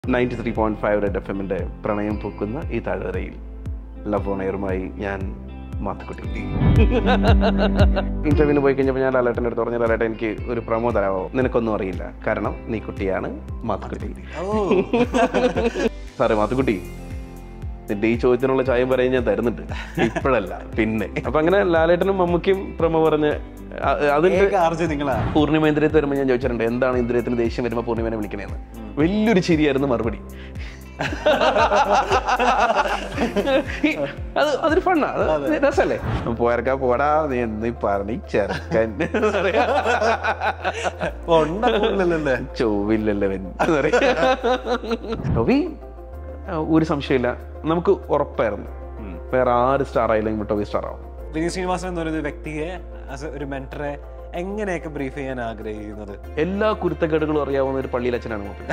Ninety three point five red F എമ്മിന്റെ പ്രണയം പൂക്കുന്ന ഈ താഴ്വരയിൽ ലവ് ഓൺ എയറുമായി ഞാൻ മാത്തുക്കുട്ടി ഇന്റർവ്യൂവിന് പോയി കഴിഞ്ഞപ്പോൾ ഞാൻ ലാലേട്ടൻ്റെ അടുത്ത് പറഞ്ഞു ലാലേട്ടൻ എനിക്ക് ഒരു പ്രമോ തരാമോ നിനക്കൊന്നും അറിയില്ല കാരണം നീ കുട്ടിയാണ് മാത്തുക്കുട്ടി സാറേ മാത്തുക്കുട്ടി നിന്റെ ഈ ചോദ്യത്തിനുള്ള ചായം പറയാൻ ഞാൻ തരുന്നുണ്ട് ഇപ്പോഴല്ല പിന്നെ അപ്പൊ അങ്ങനെ ലാലേട്ടനും മമ്മൂക്കും പ്രമോ പറഞ്ഞ് അ- അതിന്റെ ആർജെ നിങ്ങളാ പൂർണിമ ഇന്ദ്രിയത്ത് വരുമ്പോൾ ഞാൻ ചോദിച്ചിട്ടുണ്ട് എന്താണ് ഇന്ദ്രിയത്തിന് ദേഷ്യം വരുമ്പോൾ പൂർണിമനെ വിളിക്കണേന്ന് വലിയൊരു ചിരിയായിരുന്നു മറുപടി ഈ- അത് അതൊരു ഫണ്ണാ അത് രസല്ലേ പോയർക്കാ പോടാ നീ എന്നീ പറഞ്ഞി ചെറുക്കൻ ഉണ്ടല്ലേ ചൊവ്വില്ലല്ലോ ഇവൻ എന്ന് പറയും. ടോബി ആ, ഒരു സംശയമില്ല നമുക്ക് ഉറപ്പായിരുന്നു വേറെ ആറ് സ്റ്റാർ ആയില്ലെങ്കിൽ ടോബി സ്റ്റാർ ആവും വിനീത് ശ്രീനിവാസൻ എന്ന് പറയുന്ന വ്യക്തിയെ as a ഒരു മെന്ററെ എങ്ങനെയൊക്കെ ബ്രീഫ് ചെയ്യാൻ ആഗ്രഹിക്കുന്നത് എല്ലാ കുരുത്തക്കേടുകളും അറിയാവുന്ന ഒരു പള്ളിയിലച്ഛനാണ് മൂപ്പൻ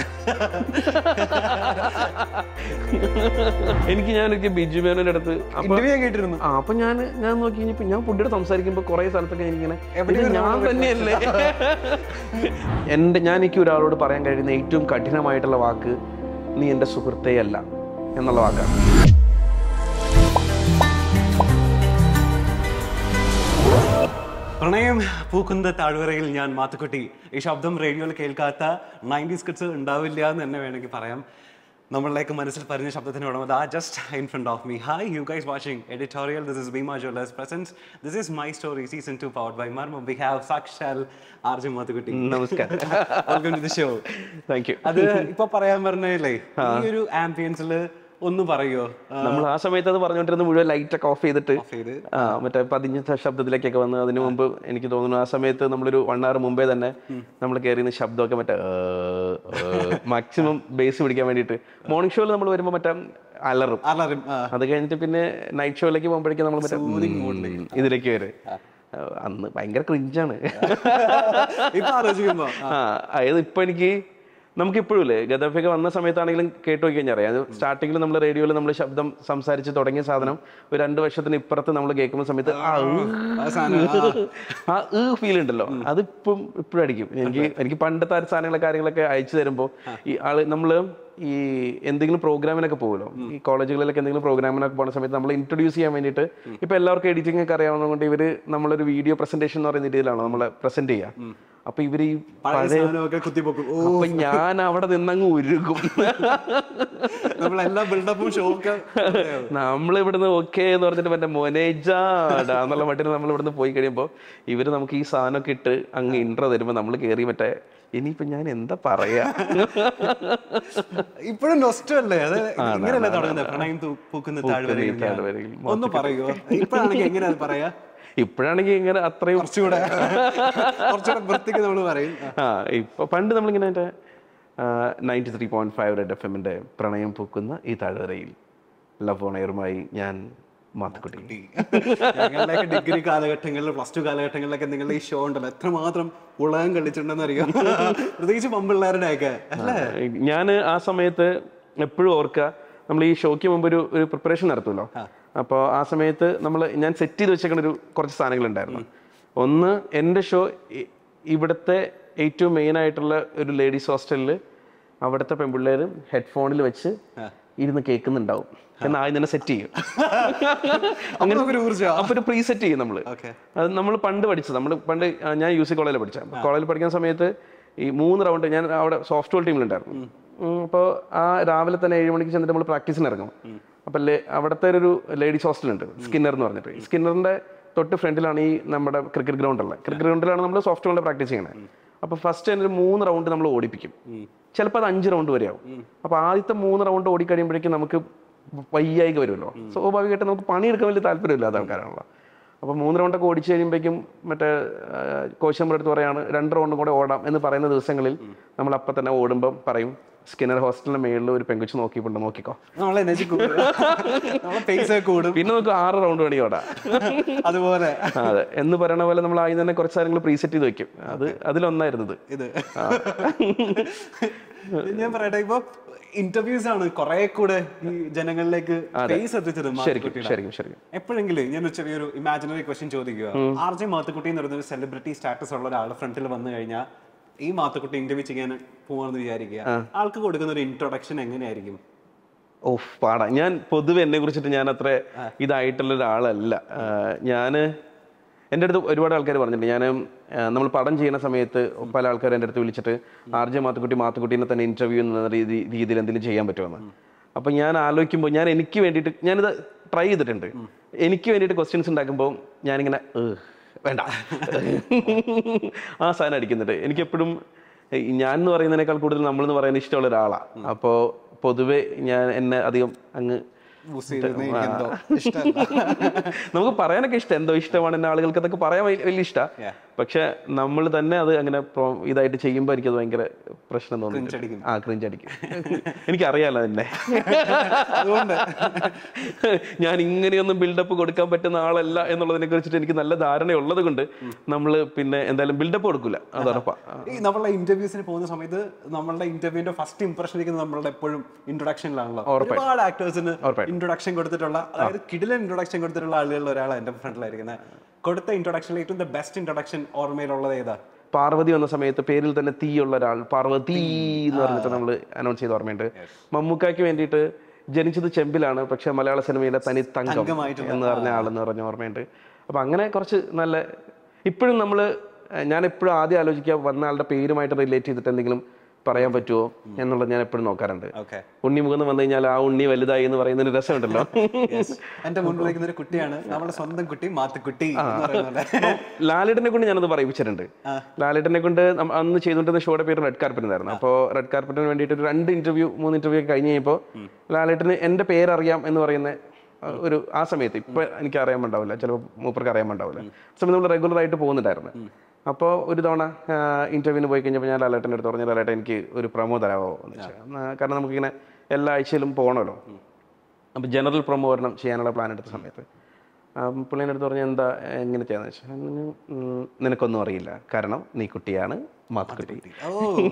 എനിക്ക് ഞാൻ എനിക്ക് ബിജു മേനോന്റെ അടുത്ത് അപ്പൊ ഇന്റർവ്യൂ ഞാൻ കേട്ടിരുന്നു ആ അപ്പൊ ഞാൻ ഞാൻ നോക്കി കഴിഞ്ഞപ്പോ ഞാൻ പുള്ളിയോട് സംസാരിക്കുമ്പോ കുറെ സ്ഥലത്തൊക്കെ എനിക്കിങ്ങനെ എവിടെയോ ഇത് ഒരു ഞാൻ ആളെ തന്നെയല്ലേ എന്റെ ഞാൻ എനിക്ക് ഒരാളോട് പറയാൻ കഴിയുന്ന ഏറ്റവും കഠിനമായിട്ടുള്ള വാക്ക് നീ എന്റെ സുഹൃത്തേ അല്ല എന്നുള്ള വാക്കാണ് പ്രണയം പൂക്കുന്ന താഴ്വരയിൽ ഞാൻ മാത്തുക്കുട്ടി ഈ ശബ്ദം റേഡിയോയിൽ കേൾക്കാത്ത നയൻറ്റീസ് കിഡ്സ് ഉണ്ടാവില്ല എന്ന് തന്നെ വേണമെങ്കിൽ പറയാം നമ്മളിലേക്ക് മനസ്സിൽ പറഞ്ഞ ശബ്ദത്തിന് ഉടമ ആ just in front of me hi you guys watching editorial this is Bhima jewellers presents this is my story season two powered by മർമ വി ഹാവ് സാക്ഷാൽ ആർജു മാത്തുക്കുട്ടി നമസ്കാരം welcome to the show thank you അത് ഇപ്പൊ പറയാൻ പറഞ്ഞല്ലേ ഈ ഒരു ആംബിയൻസിൽ ഒന്ന് പറയോ നമ്മൾ ആ സമയത്ത് അത് പറഞ്ഞുകൊണ്ടിരുന്ന മുഴുവൻ ലൈറ്റ് ഒക്കെ ഓഫ് ചെയ്തിട്ട് ഓഫ് ചെയ്ത് ആ മറ്റേ പതിഞ്ഞ ശബ്ദത്തിലേക്കൊക്കെ വന്ന് അതിനു മുമ്പ് എനിക്ക് തോന്നുന്നു ആ സമയത്ത് നമ്മളൊരു വൺ അവർ മുമ്പേ തന്നെ നമ്മൾ കയറിയുന്ന ശബ്ദമൊക്കെ മറ്റേ മാക്സിമം ബേസ് പിടിക്കാൻ വേണ്ടിയിട്ട് മോർണിംഗ് ഷോയിൽ നമ്മൾ വരുമ്പോൾ മറ്റേ അലറും അലറും ആ. അത് കഴിഞ്ഞിട്ട് പിന്നെ നൈറ്റ് ഷോയിലേക്ക് പോകുമ്പോഴേക്കും നമ്മൾ മറ്റേ ഉം, ഇതിലേക്ക് വരും ആ, അന്ന് ഭയങ്കര ക്രിഞ്ചാണ് ഇപ്പൊ ആലോചിക്കുമ്പോ ആ അതായത് ഇപ്പൊ എനിക്ക് നമുക്ക് ഇപ്പോഴും ഇല്ലേ ഗദഫയൊക്കെ വന്ന സമയത്താണെങ്കിലും കേട്ട് നോക്കി കഴിഞ്ഞാൽ അറിയാം അത് സ്റ്റാർട്ടിങ്ങിൽ നമ്മൾ റേഡിയോയിൽ നമ്മൾ ശബ്ദം സംസാരിച്ച് തുടങ്ങിയ സാധനം ഒരു രണ്ട് വർഷത്തിന് ഇപ്പുറത്ത് നമ്മൾ കേൾക്കുന്ന സമയത്ത് ആ ഉ, അവസാനം ആ. ആ ഫീൽ ഉണ്ടല്ലോ അതിപ്പം ഇപ്പോഴും അടിക്കും എനിക്ക് എനിക്ക് പണ്ടത്തെ ആ സാധനങ്ങളെ കാര്യങ്ങളൊക്കെ അയച്ചു തരുമ്പോൾ ഈ ആള് നമ്മള് ഈ എന്തെങ്കിലും പ്രോഗ്രാമിനൊക്കെ പോകുമല്ലോ ഈ കോളേജുകളിലൊക്കെ എന്തെങ്കിലും പ്രോഗ്രാമിനൊക്കെ പോകുന്ന സമയത്ത് നമ്മൾ ഇൻട്രൊഡ്യൂസ് ചെയ്യാൻ വേണ്ടിയിട്ട് ഇപ്പൊ എല്ലാവർക്കും എഡിറ്റിംഗ് ഒക്കെ അറിയാവുന്നതുകൊണ്ട് ഇവര് നമ്മളൊരു വീഡിയോ പ്രസന്റേഷൻ എന്ന് പറയുന്ന രീതിയിലാണ് നമ്മളെ പ്രസന്റ് ചെയ്യുക അപ്പൊ ഇവര് ഈ പഴയ പഴയ സാധനമൊക്കെ കുത്തിപ്പൊക്കും ഓ അപ്പൊ ഞാൻ അവിടെ നിന്നങ്ങ് ഉരുകും നമ്മളെല്ലാ ബിൽഡപ്പും ഷോ ഒക്കെ നമ്മൾ ഇവിടുന്ന് ഓക്കെ എന്ന് പറഞ്ഞിട്ട് മറ്റേ മൊനേജാടാ എന്നുള്ള മട്ടിന് നമ്മൾ ഇവിടുന്ന് പോയി കഴിയുമ്പോൾ ഇവര് നമുക്ക് ഈ സാധനമൊക്കെ ഇട്ട് അങ്ങ് ഇൻട്രോ തരുമ്പോൾ നമ്മൾ കയറി മറ്റേ ഇനിയിപ്പോ ഞാൻ എന്താ പറയാ ഇപ്പോഴും നൊസ്റ്റു അല്ലേ അത് ഇങ്ങനെയല്ലേ തുടങ്ങുന്നത് പ്രണയം തൂ- പൂക്കുന്ന താഴ്വരയിൽ ഞാൻ. താഴ്വരയിൽ ഒന്ന് പറയുമോ ഇപ്പോഴാണെങ്കിൽ എങ്ങനെയാ അത് പറയാ ഇപ്പോഴാണെങ്കിൽ ഇങ്ങനെ അത്രയും കുറച്ചുകൂടെ കുറച്ചുകൂടെ വൃത്തിക്ക് നമ്മൾ പറയും ആ ഇപ്പൊ പണ്ട് നമ്മളിങ്ങനെ മറ്റേ ninety three point five red F എമ്മിന്റെ പ്രണയം പൂക്കുന്ന ഈ താഴ്വരയിൽ ലവ് ഓൺ എയറുമായി ഞാൻ മാത്തുക്കുട്ടി ഞങ്ങളുടെയൊക്കെ ഡിഗ്രി കാലഘട്ടങ്ങളിൽ പ്ലസ് ടു കാലഘട്ടങ്ങളിലൊക്കെ നിങ്ങളുടെ ഈ ഷോ ഉണ്ടല്ലോ എത്രമാത്രം ഉളകം കളിച്ചിട്ടുണ്ടെന്ന് അറിയാം പ്രത്യേകിച്ച് പമ്പിള്ളേരുടെ ഒക്കെ അല്ലേ ഞാൻ ആ സമയത്ത് എപ്പോഴും ഓർക്കുക നമ്മൾ ഈ ഷോയ്ക്ക് മുമ്പ് ഒരു ഒരു പ്രിപ്പറേഷൻ നടത്തുമല്ലോ അപ്പോൾ ആ സമയത്ത് നമ്മൾ ഞാൻ സെറ്റ് ചെയ്ത് വെച്ചേക്കുന്ന ഒരു കുറച്ച് സാധനങ്ങൾ ഉണ്ടായിരുന്നു ഒന്ന് എൻ്റെ ഷോ ഇവിടുത്തെ ഏറ്റവും മെയിൻ ആയിട്ടുള്ള ഒരു ലേഡീസ് ഹോസ്റ്റലിൽ അവിടുത്തെ പെൺപിള്ളേർ ഹെഡ്ഫോണിൽ വെച്ച് ഇരുന്ന് കേൾക്കുന്നുണ്ടാവും എന്ന് ആദ്യം തന്നെ സെറ്റ് ചെയ്യും അങ്ങനെ ഒരു ഊർജ്ജം അപ്പൊ ഒരു പ്രീ സെറ്റ് ചെയ്യും നമ്മൾ ഓക്കെ അത് നമ്മൾ പണ്ട് പഠിച്ചത് നമ്മൾ പണ്ട് ആ, ഞാൻ യു സി കോളേജിൽ പഠിച്ച കോളേജിൽ പഠിക്കുന്ന സമയത്ത് ഈ മൂന്ന് റൗണ്ട് ഞാൻ അവിടെ സോഫ്റ്റ് ബോൾ ടീമിലുണ്ടായിരുന്നു അപ്പോൾ ആ രാവിലെ തന്നെ ഏഴ് മണിക്ക് ചെന്നിട്ട് നമ്മൾ പ്രാക്ടീസിന് ഇറങ്ങും അപ്പം അവിടുത്തെ ഒരു ലേഡീസ് ഹോസ്റ്റൽ ഉണ്ട് സ്കിന്നർ എന്ന് പറഞ്ഞിട്ട് ഈ സ്കിന്നറിന്റെ തൊട്ട് ഫ്രണ്ടിലാണ് ഈ നമ്മുടെ ക്രിക്കറ്റ് ഗ്രൗണ്ട് ഉള്ളത് ക്രിക്കറ്റ് ഗ്രൗണ്ടിലാണ് നമ്മൾ സോഫ്റ്റ് ബോളിൽ പ്രാക്ടീസ് ചെയ്യണത് അപ്പോൾ ഫസ്റ്റ് തന്നെ ഒരു മൂന്ന് റൗണ്ട് നമ്മൾ ഓടിപ്പിക്കും ചിലപ്പോൾ അത് അഞ്ച് റൗണ്ട് വരെ ആവും അപ്പോൾ ആദ്യത്തെ മൂന്ന് റൗണ്ട് ഓടിക്കഴിയുമ്പോഴേക്കും നമുക്ക് വയ്യായിക വരുമല്ലോ സ്വാഭാവികമായിട്ട് നമുക്ക് പണിയെടുക്കാൻ വലിയ താല്പര്യമില്ലാത്ത ആൾക്കാരാണല്ലോ അപ്പോൾ മൂന്ന് റൗണ്ടൊക്കെ ഓടിച്ചു കഴിയുമ്പോഴേക്കും മറ്റേ കോച്ച് നമ്മുടെ അടുത്ത് പറയാണ് രണ്ട് റൗണ്ടും കൂടെ ഓടാം എന്ന് പറയുന്ന ദിവസങ്ങളിൽ നമ്മൾ അപ്പം തന്നെ ഓടുമ്പം പറയും സ്കിന്നർ ഹോസ്റ്റലിന്റെ മേളിൽ ഒരു പെങ്കുച്ച് നോക്കിയിട്ടുണ്ട് നോക്കിക്കോ നമ്മളെ എനർജി കൂടും നമ്മളെ പേസ് ഒക്കെ കൂടും പിന്നെ നമുക്ക് ആറ് റൗണ്ട് വേണമെങ്കിൽ ഓടാം അതുപോലെ ആ, അതെ എന്ന് പറയണ പോലെ നമ്മൾ ആദ്യം തന്നെ കുറച്ച് കാര്യങ്ങൾ പ്രീസെറ്റ് ചെയ്ത് വെക്കും അത് അതിലൊന്നായിരുന്നു ഇത് ഇത് ഞാൻ പറയട്ടെ ഇപ്പൊ ഇന്റർവ്യൂസ് ആണ് കുറെ കൂടെ ഈ ജനങ്ങളിലേക്ക് ഫേസ് എത്തിച്ചത് ശരിക്കും മാത്തുക്കുട്ടിയുടെ. ശരിക്കും ശരിക്കും എപ്പോഴെങ്കിലും ഞാൻ ഒരു ചെറിയൊരു ഇമാജിനറി ക്വസ്റ്റ്യൻ ചോദിക്കുക ആർ ജെ മാത്തുക്കുട്ടി എന്ന് പറയുന്ന ഒരു സെലിബ്രിറ്റി സ്റ്റാറ്റസ് ഉള്ള ഒരാൾ ഫ്രണ്ടിൽ വന്നു കഴിഞ്ഞാൽ ഈ മാത്തക്കുട്ടി ഇന്റർവ്യൂ ചെയ്യാൻ പോവാന്ന് വിചാരിക്കുക ആൾക്ക് കൊടുക്കുന്ന ഒരു ഇൻട്രൊഡക്ഷൻ എങ്ങനെയായിരിക്കും ഓഫ് പാടാ ഞാൻ പൊതുവെ എന്നെ കുറിച്ചിട്ട് ഞാൻ അത്ര ഇതായിട്ടുള്ള ഒരാളല്ല ഞാൻ എൻ്റെ അടുത്ത് ഒരുപാട് ആൾക്കാർ പറഞ്ഞിട്ടുണ്ട് ഞാൻ നമ്മൾ പടം ചെയ്യുന്ന സമയത്ത് പല ആൾക്കാരും എൻ്റെ അടുത്ത് വിളിച്ചിട്ട് ആർ ജെ മാത്തുക്കുട്ടി മാത്തുക്കുട്ടീനെ തന്നെ ഇന്റർവ്യൂ എന്ന രീതി രീതിയിൽ എന്തെങ്കിലും ചെയ്യാൻ പറ്റുമെന്ന് അപ്പം ഞാൻ ആലോചിക്കുമ്പോൾ ഞാൻ എനിക്ക് വേണ്ടിയിട്ട് ഞാനിത് ട്രൈ ചെയ്തിട്ടുണ്ട് എനിക്ക് വേണ്ടിയിട്ട് ക്വസ്റ്റ്യൻസ് ഉണ്ടാക്കുമ്പോൾ ഞാനിങ്ങനെ "ഏഹ്, വേണ്ട ആ സാധനം അടിക്കുന്നുണ്ട് എനിക്കെപ്പോഴും ഈ ഞാൻ എന്ന് പറയുന്നതിനേക്കാൾ കൂടുതൽ നമ്മൾ എന്ന് പറയുന്നത് ഇഷ്ടമുള്ള ഒരാളാണ് അപ്പോൾ പൊതുവെ ഞാൻ എന്നെ അധികം അങ്ങ് ബൂസ്റ്റ് ചെയ്തിരുന്ന എനിക്കെന്തോ ഇഷ്ടമല്ല നമുക്ക് പറയാനൊക്കെ ഇഷ്ടം എന്തോ ഇഷ്ടമാണ് എന്നെ ആളുകൾക്ക് അതൊക്കെ പറയാൻ വലിയ വലിയ ഇഷ്ടമാണ് Yeah. പക്ഷെ നമ്മൾ തന്നെ അത് അങ്ങനെ pro- ഇതായിട്ട് ചെയ്യുമ്പോൾ എനിക്കത് ഭയങ്കര പ്രശ്നം തോന്നി അടിക്കും. ആ ക്രിഞ്ച് അടിക്കും എനിക്കറിയാലോ എന്നെ അതുകൊണ്ട് ഞാൻ ഇങ്ങനെയൊന്നും ബിൽഡപ്പ് കൊടുക്കാൻ പറ്റുന്ന ആളല്ല എന്നുള്ളതിനെ കുറിച്ചിട്ട് എനിക്ക് നല്ല ധാരണയുള്ളത് കൊണ്ട് നമ്മൾ പിന്നെ എന്തായാലും ബിൽഡപ്പ് കൊടുക്കില്ല അത് ഉറപ്പാ ഈ നമ്മളുടെ ഇന്റർവ്യൂസിന് പോകുന്ന സമയത്ത് നമ്മളുടെ ഇന്റർവ്യൂവിന്റെ ഫസ്റ്റ് ഇംപ്രഷൻ ഇരിക്കുന്നത് നമ്മളുടെ എപ്പോഴും ഇൻട്രൊഡക്ഷനിലാണല്ലോ ഒരുപാട് ആക്ടേഴ്സിന് ഇൻട്രൊഡക്ഷൻ കൊടുത്തിട്ടുള്ള അതായത് കിടിലൻ ഇൻട്രൊഡക്ഷൻ കൊടുത്തിട്ടുള്ള ആളുകളിൽ ഒരാളാണ് എന്റെ ഫ്രണ്ടിലായിരിക്കുന്നത് കൊടുത്ത ഇൻട്രൊഡക്ഷനിൽ ഏറ്റവും ദ ബെസ്റ്റ് ഇൻട്രൊഡക്ഷൻ ഓർമ്മയിലുള്ളത് ഏതാ പാർവതി വന്ന സമയത്ത് പേരിൽ തന്നെ തീയുള്ള ഒരാൾ പാർവതി എന്ന് പറഞ്ഞിട്ട് നമ്മൾ അനൗൺസ് ചെയ്ത് ഓർമ്മയുണ്ട് മമ്മൂക്കായ്ക്ക് വേണ്ടിയിട്ട് ജനിച്ചത് ചെമ്പിലാണ് പക്ഷെ മലയാള സിനിമയിലെ തനി തങ്കം തങ്കമായിട്ടുള്ള, എന്ന് പറഞ്ഞ ആളെന്ന് പറഞ്ഞ ഓർമ്മയുണ്ട് അപ്പൊ അങ്ങനെ കുറച്ച് നല്ല ഇപ്പോഴും നമ്മൾ ഞാൻ എപ്പോഴും ആദ്യം ആലോചിക്കുക വന്ന ആളുടെ പേരുമായിട്ട് റിലേറ്റ് ചെയ്തിട്ട് എന്തെങ്കിലും പറയാൻ പറ്റുമോ എന്നുള്ളത് ഞാൻ എപ്പോഴും നോക്കാറുണ്ട് ഓക്കെ ഉണ്ണിമുഖം വന്നു കഴിഞ്ഞാൽ ആ ഉണ്ണി വലുതായി എന്ന് പറയുന്നൊരു രസമുണ്ടല്ലോ എന്റെ മുന്നിൽ നിൽക്കുന്ന ഒരു കുട്ടിയാണ് നമ്മുടെ സ്വന്തം കുട്ടി മാത്തുക്കുട്ടി എന്ന് പറയുന്നത് ലാലേട്ടനെ കൊണ്ട് ഞാനത് പറയിപ്പിച്ചിട്ടുണ്ട് ലാലേട്ടനെ കൊണ്ട് നമ്മ- അന്ന് ചെയ്തുകൊണ്ടിരുന്ന ഷോയുടെ പേര് റെഡ് കാർപ്പറ്റ് എന്നായിരുന്നു അപ്പോൾ റെഡ് കാർപ്പറ്റിന് വേണ്ടിയിട്ട് ഒരു രണ്ട് ഇന്റർവ്യൂ മൂന്ന് ഇന്റർവ്യൂ ഒക്കെ കഴിഞ്ഞ് കഴിഞ്ഞപ്പോൾ ലാലേട്ടന് എൻ്റെ പേരറിയാം എന്ന് പറയുന്ന ആ, ഒരു ആ സമയത്ത് ഇപ്പൊ എനിക്ക് അറിയാൻ ഉണ്ടാവില്ല ചിലപ്പോൾ മൂപ്പർക്ക് അറിയാൻ ഉണ്ടാവില്ല ആ സമയത്ത് നമ്മൾ റെഗുലർ ആയിട്ട് പോകുന്നുണ്ടായിരുന്നു അപ്പോൾ ഒരു തവണ ഇന്റർവ്യൂവിന് പോയി കഴിഞ്ഞപ്പോൾ ഞാൻ ലാലേട്ടൻ്റെ അടുത്ത് പറഞ്ഞു ലാലേട്ടൻ എനിക്ക് ഒരു പ്രൊമോ തരാമോ എന്ന് വെച്ചാൽ എന്നാ, കാരണം നമുക്കിങ്ങനെ എല്ലാ ആഴ്ചയിലും പോകണമല്ലോ അപ്പോൾ ജനറൽ പ്രൊമോ വരണം ചെയ്യാനുള്ള പ്ലാൻ എടുത്ത സമയത്ത് അപ്പം പുള്ളിൻ്റെ അടുത്ത് പറഞ്ഞാൽ എന്താ എങ്ങനെ ചെയ്യാന്ന് വെച്ചാൽ ഞാൻ പറഞ്ഞു, "ഉം, നിനക്കൊന്നും അറിയില്ല കാരണം നീ കുട്ടിയാണ് മാത്തുക്കുട്ടി ഓ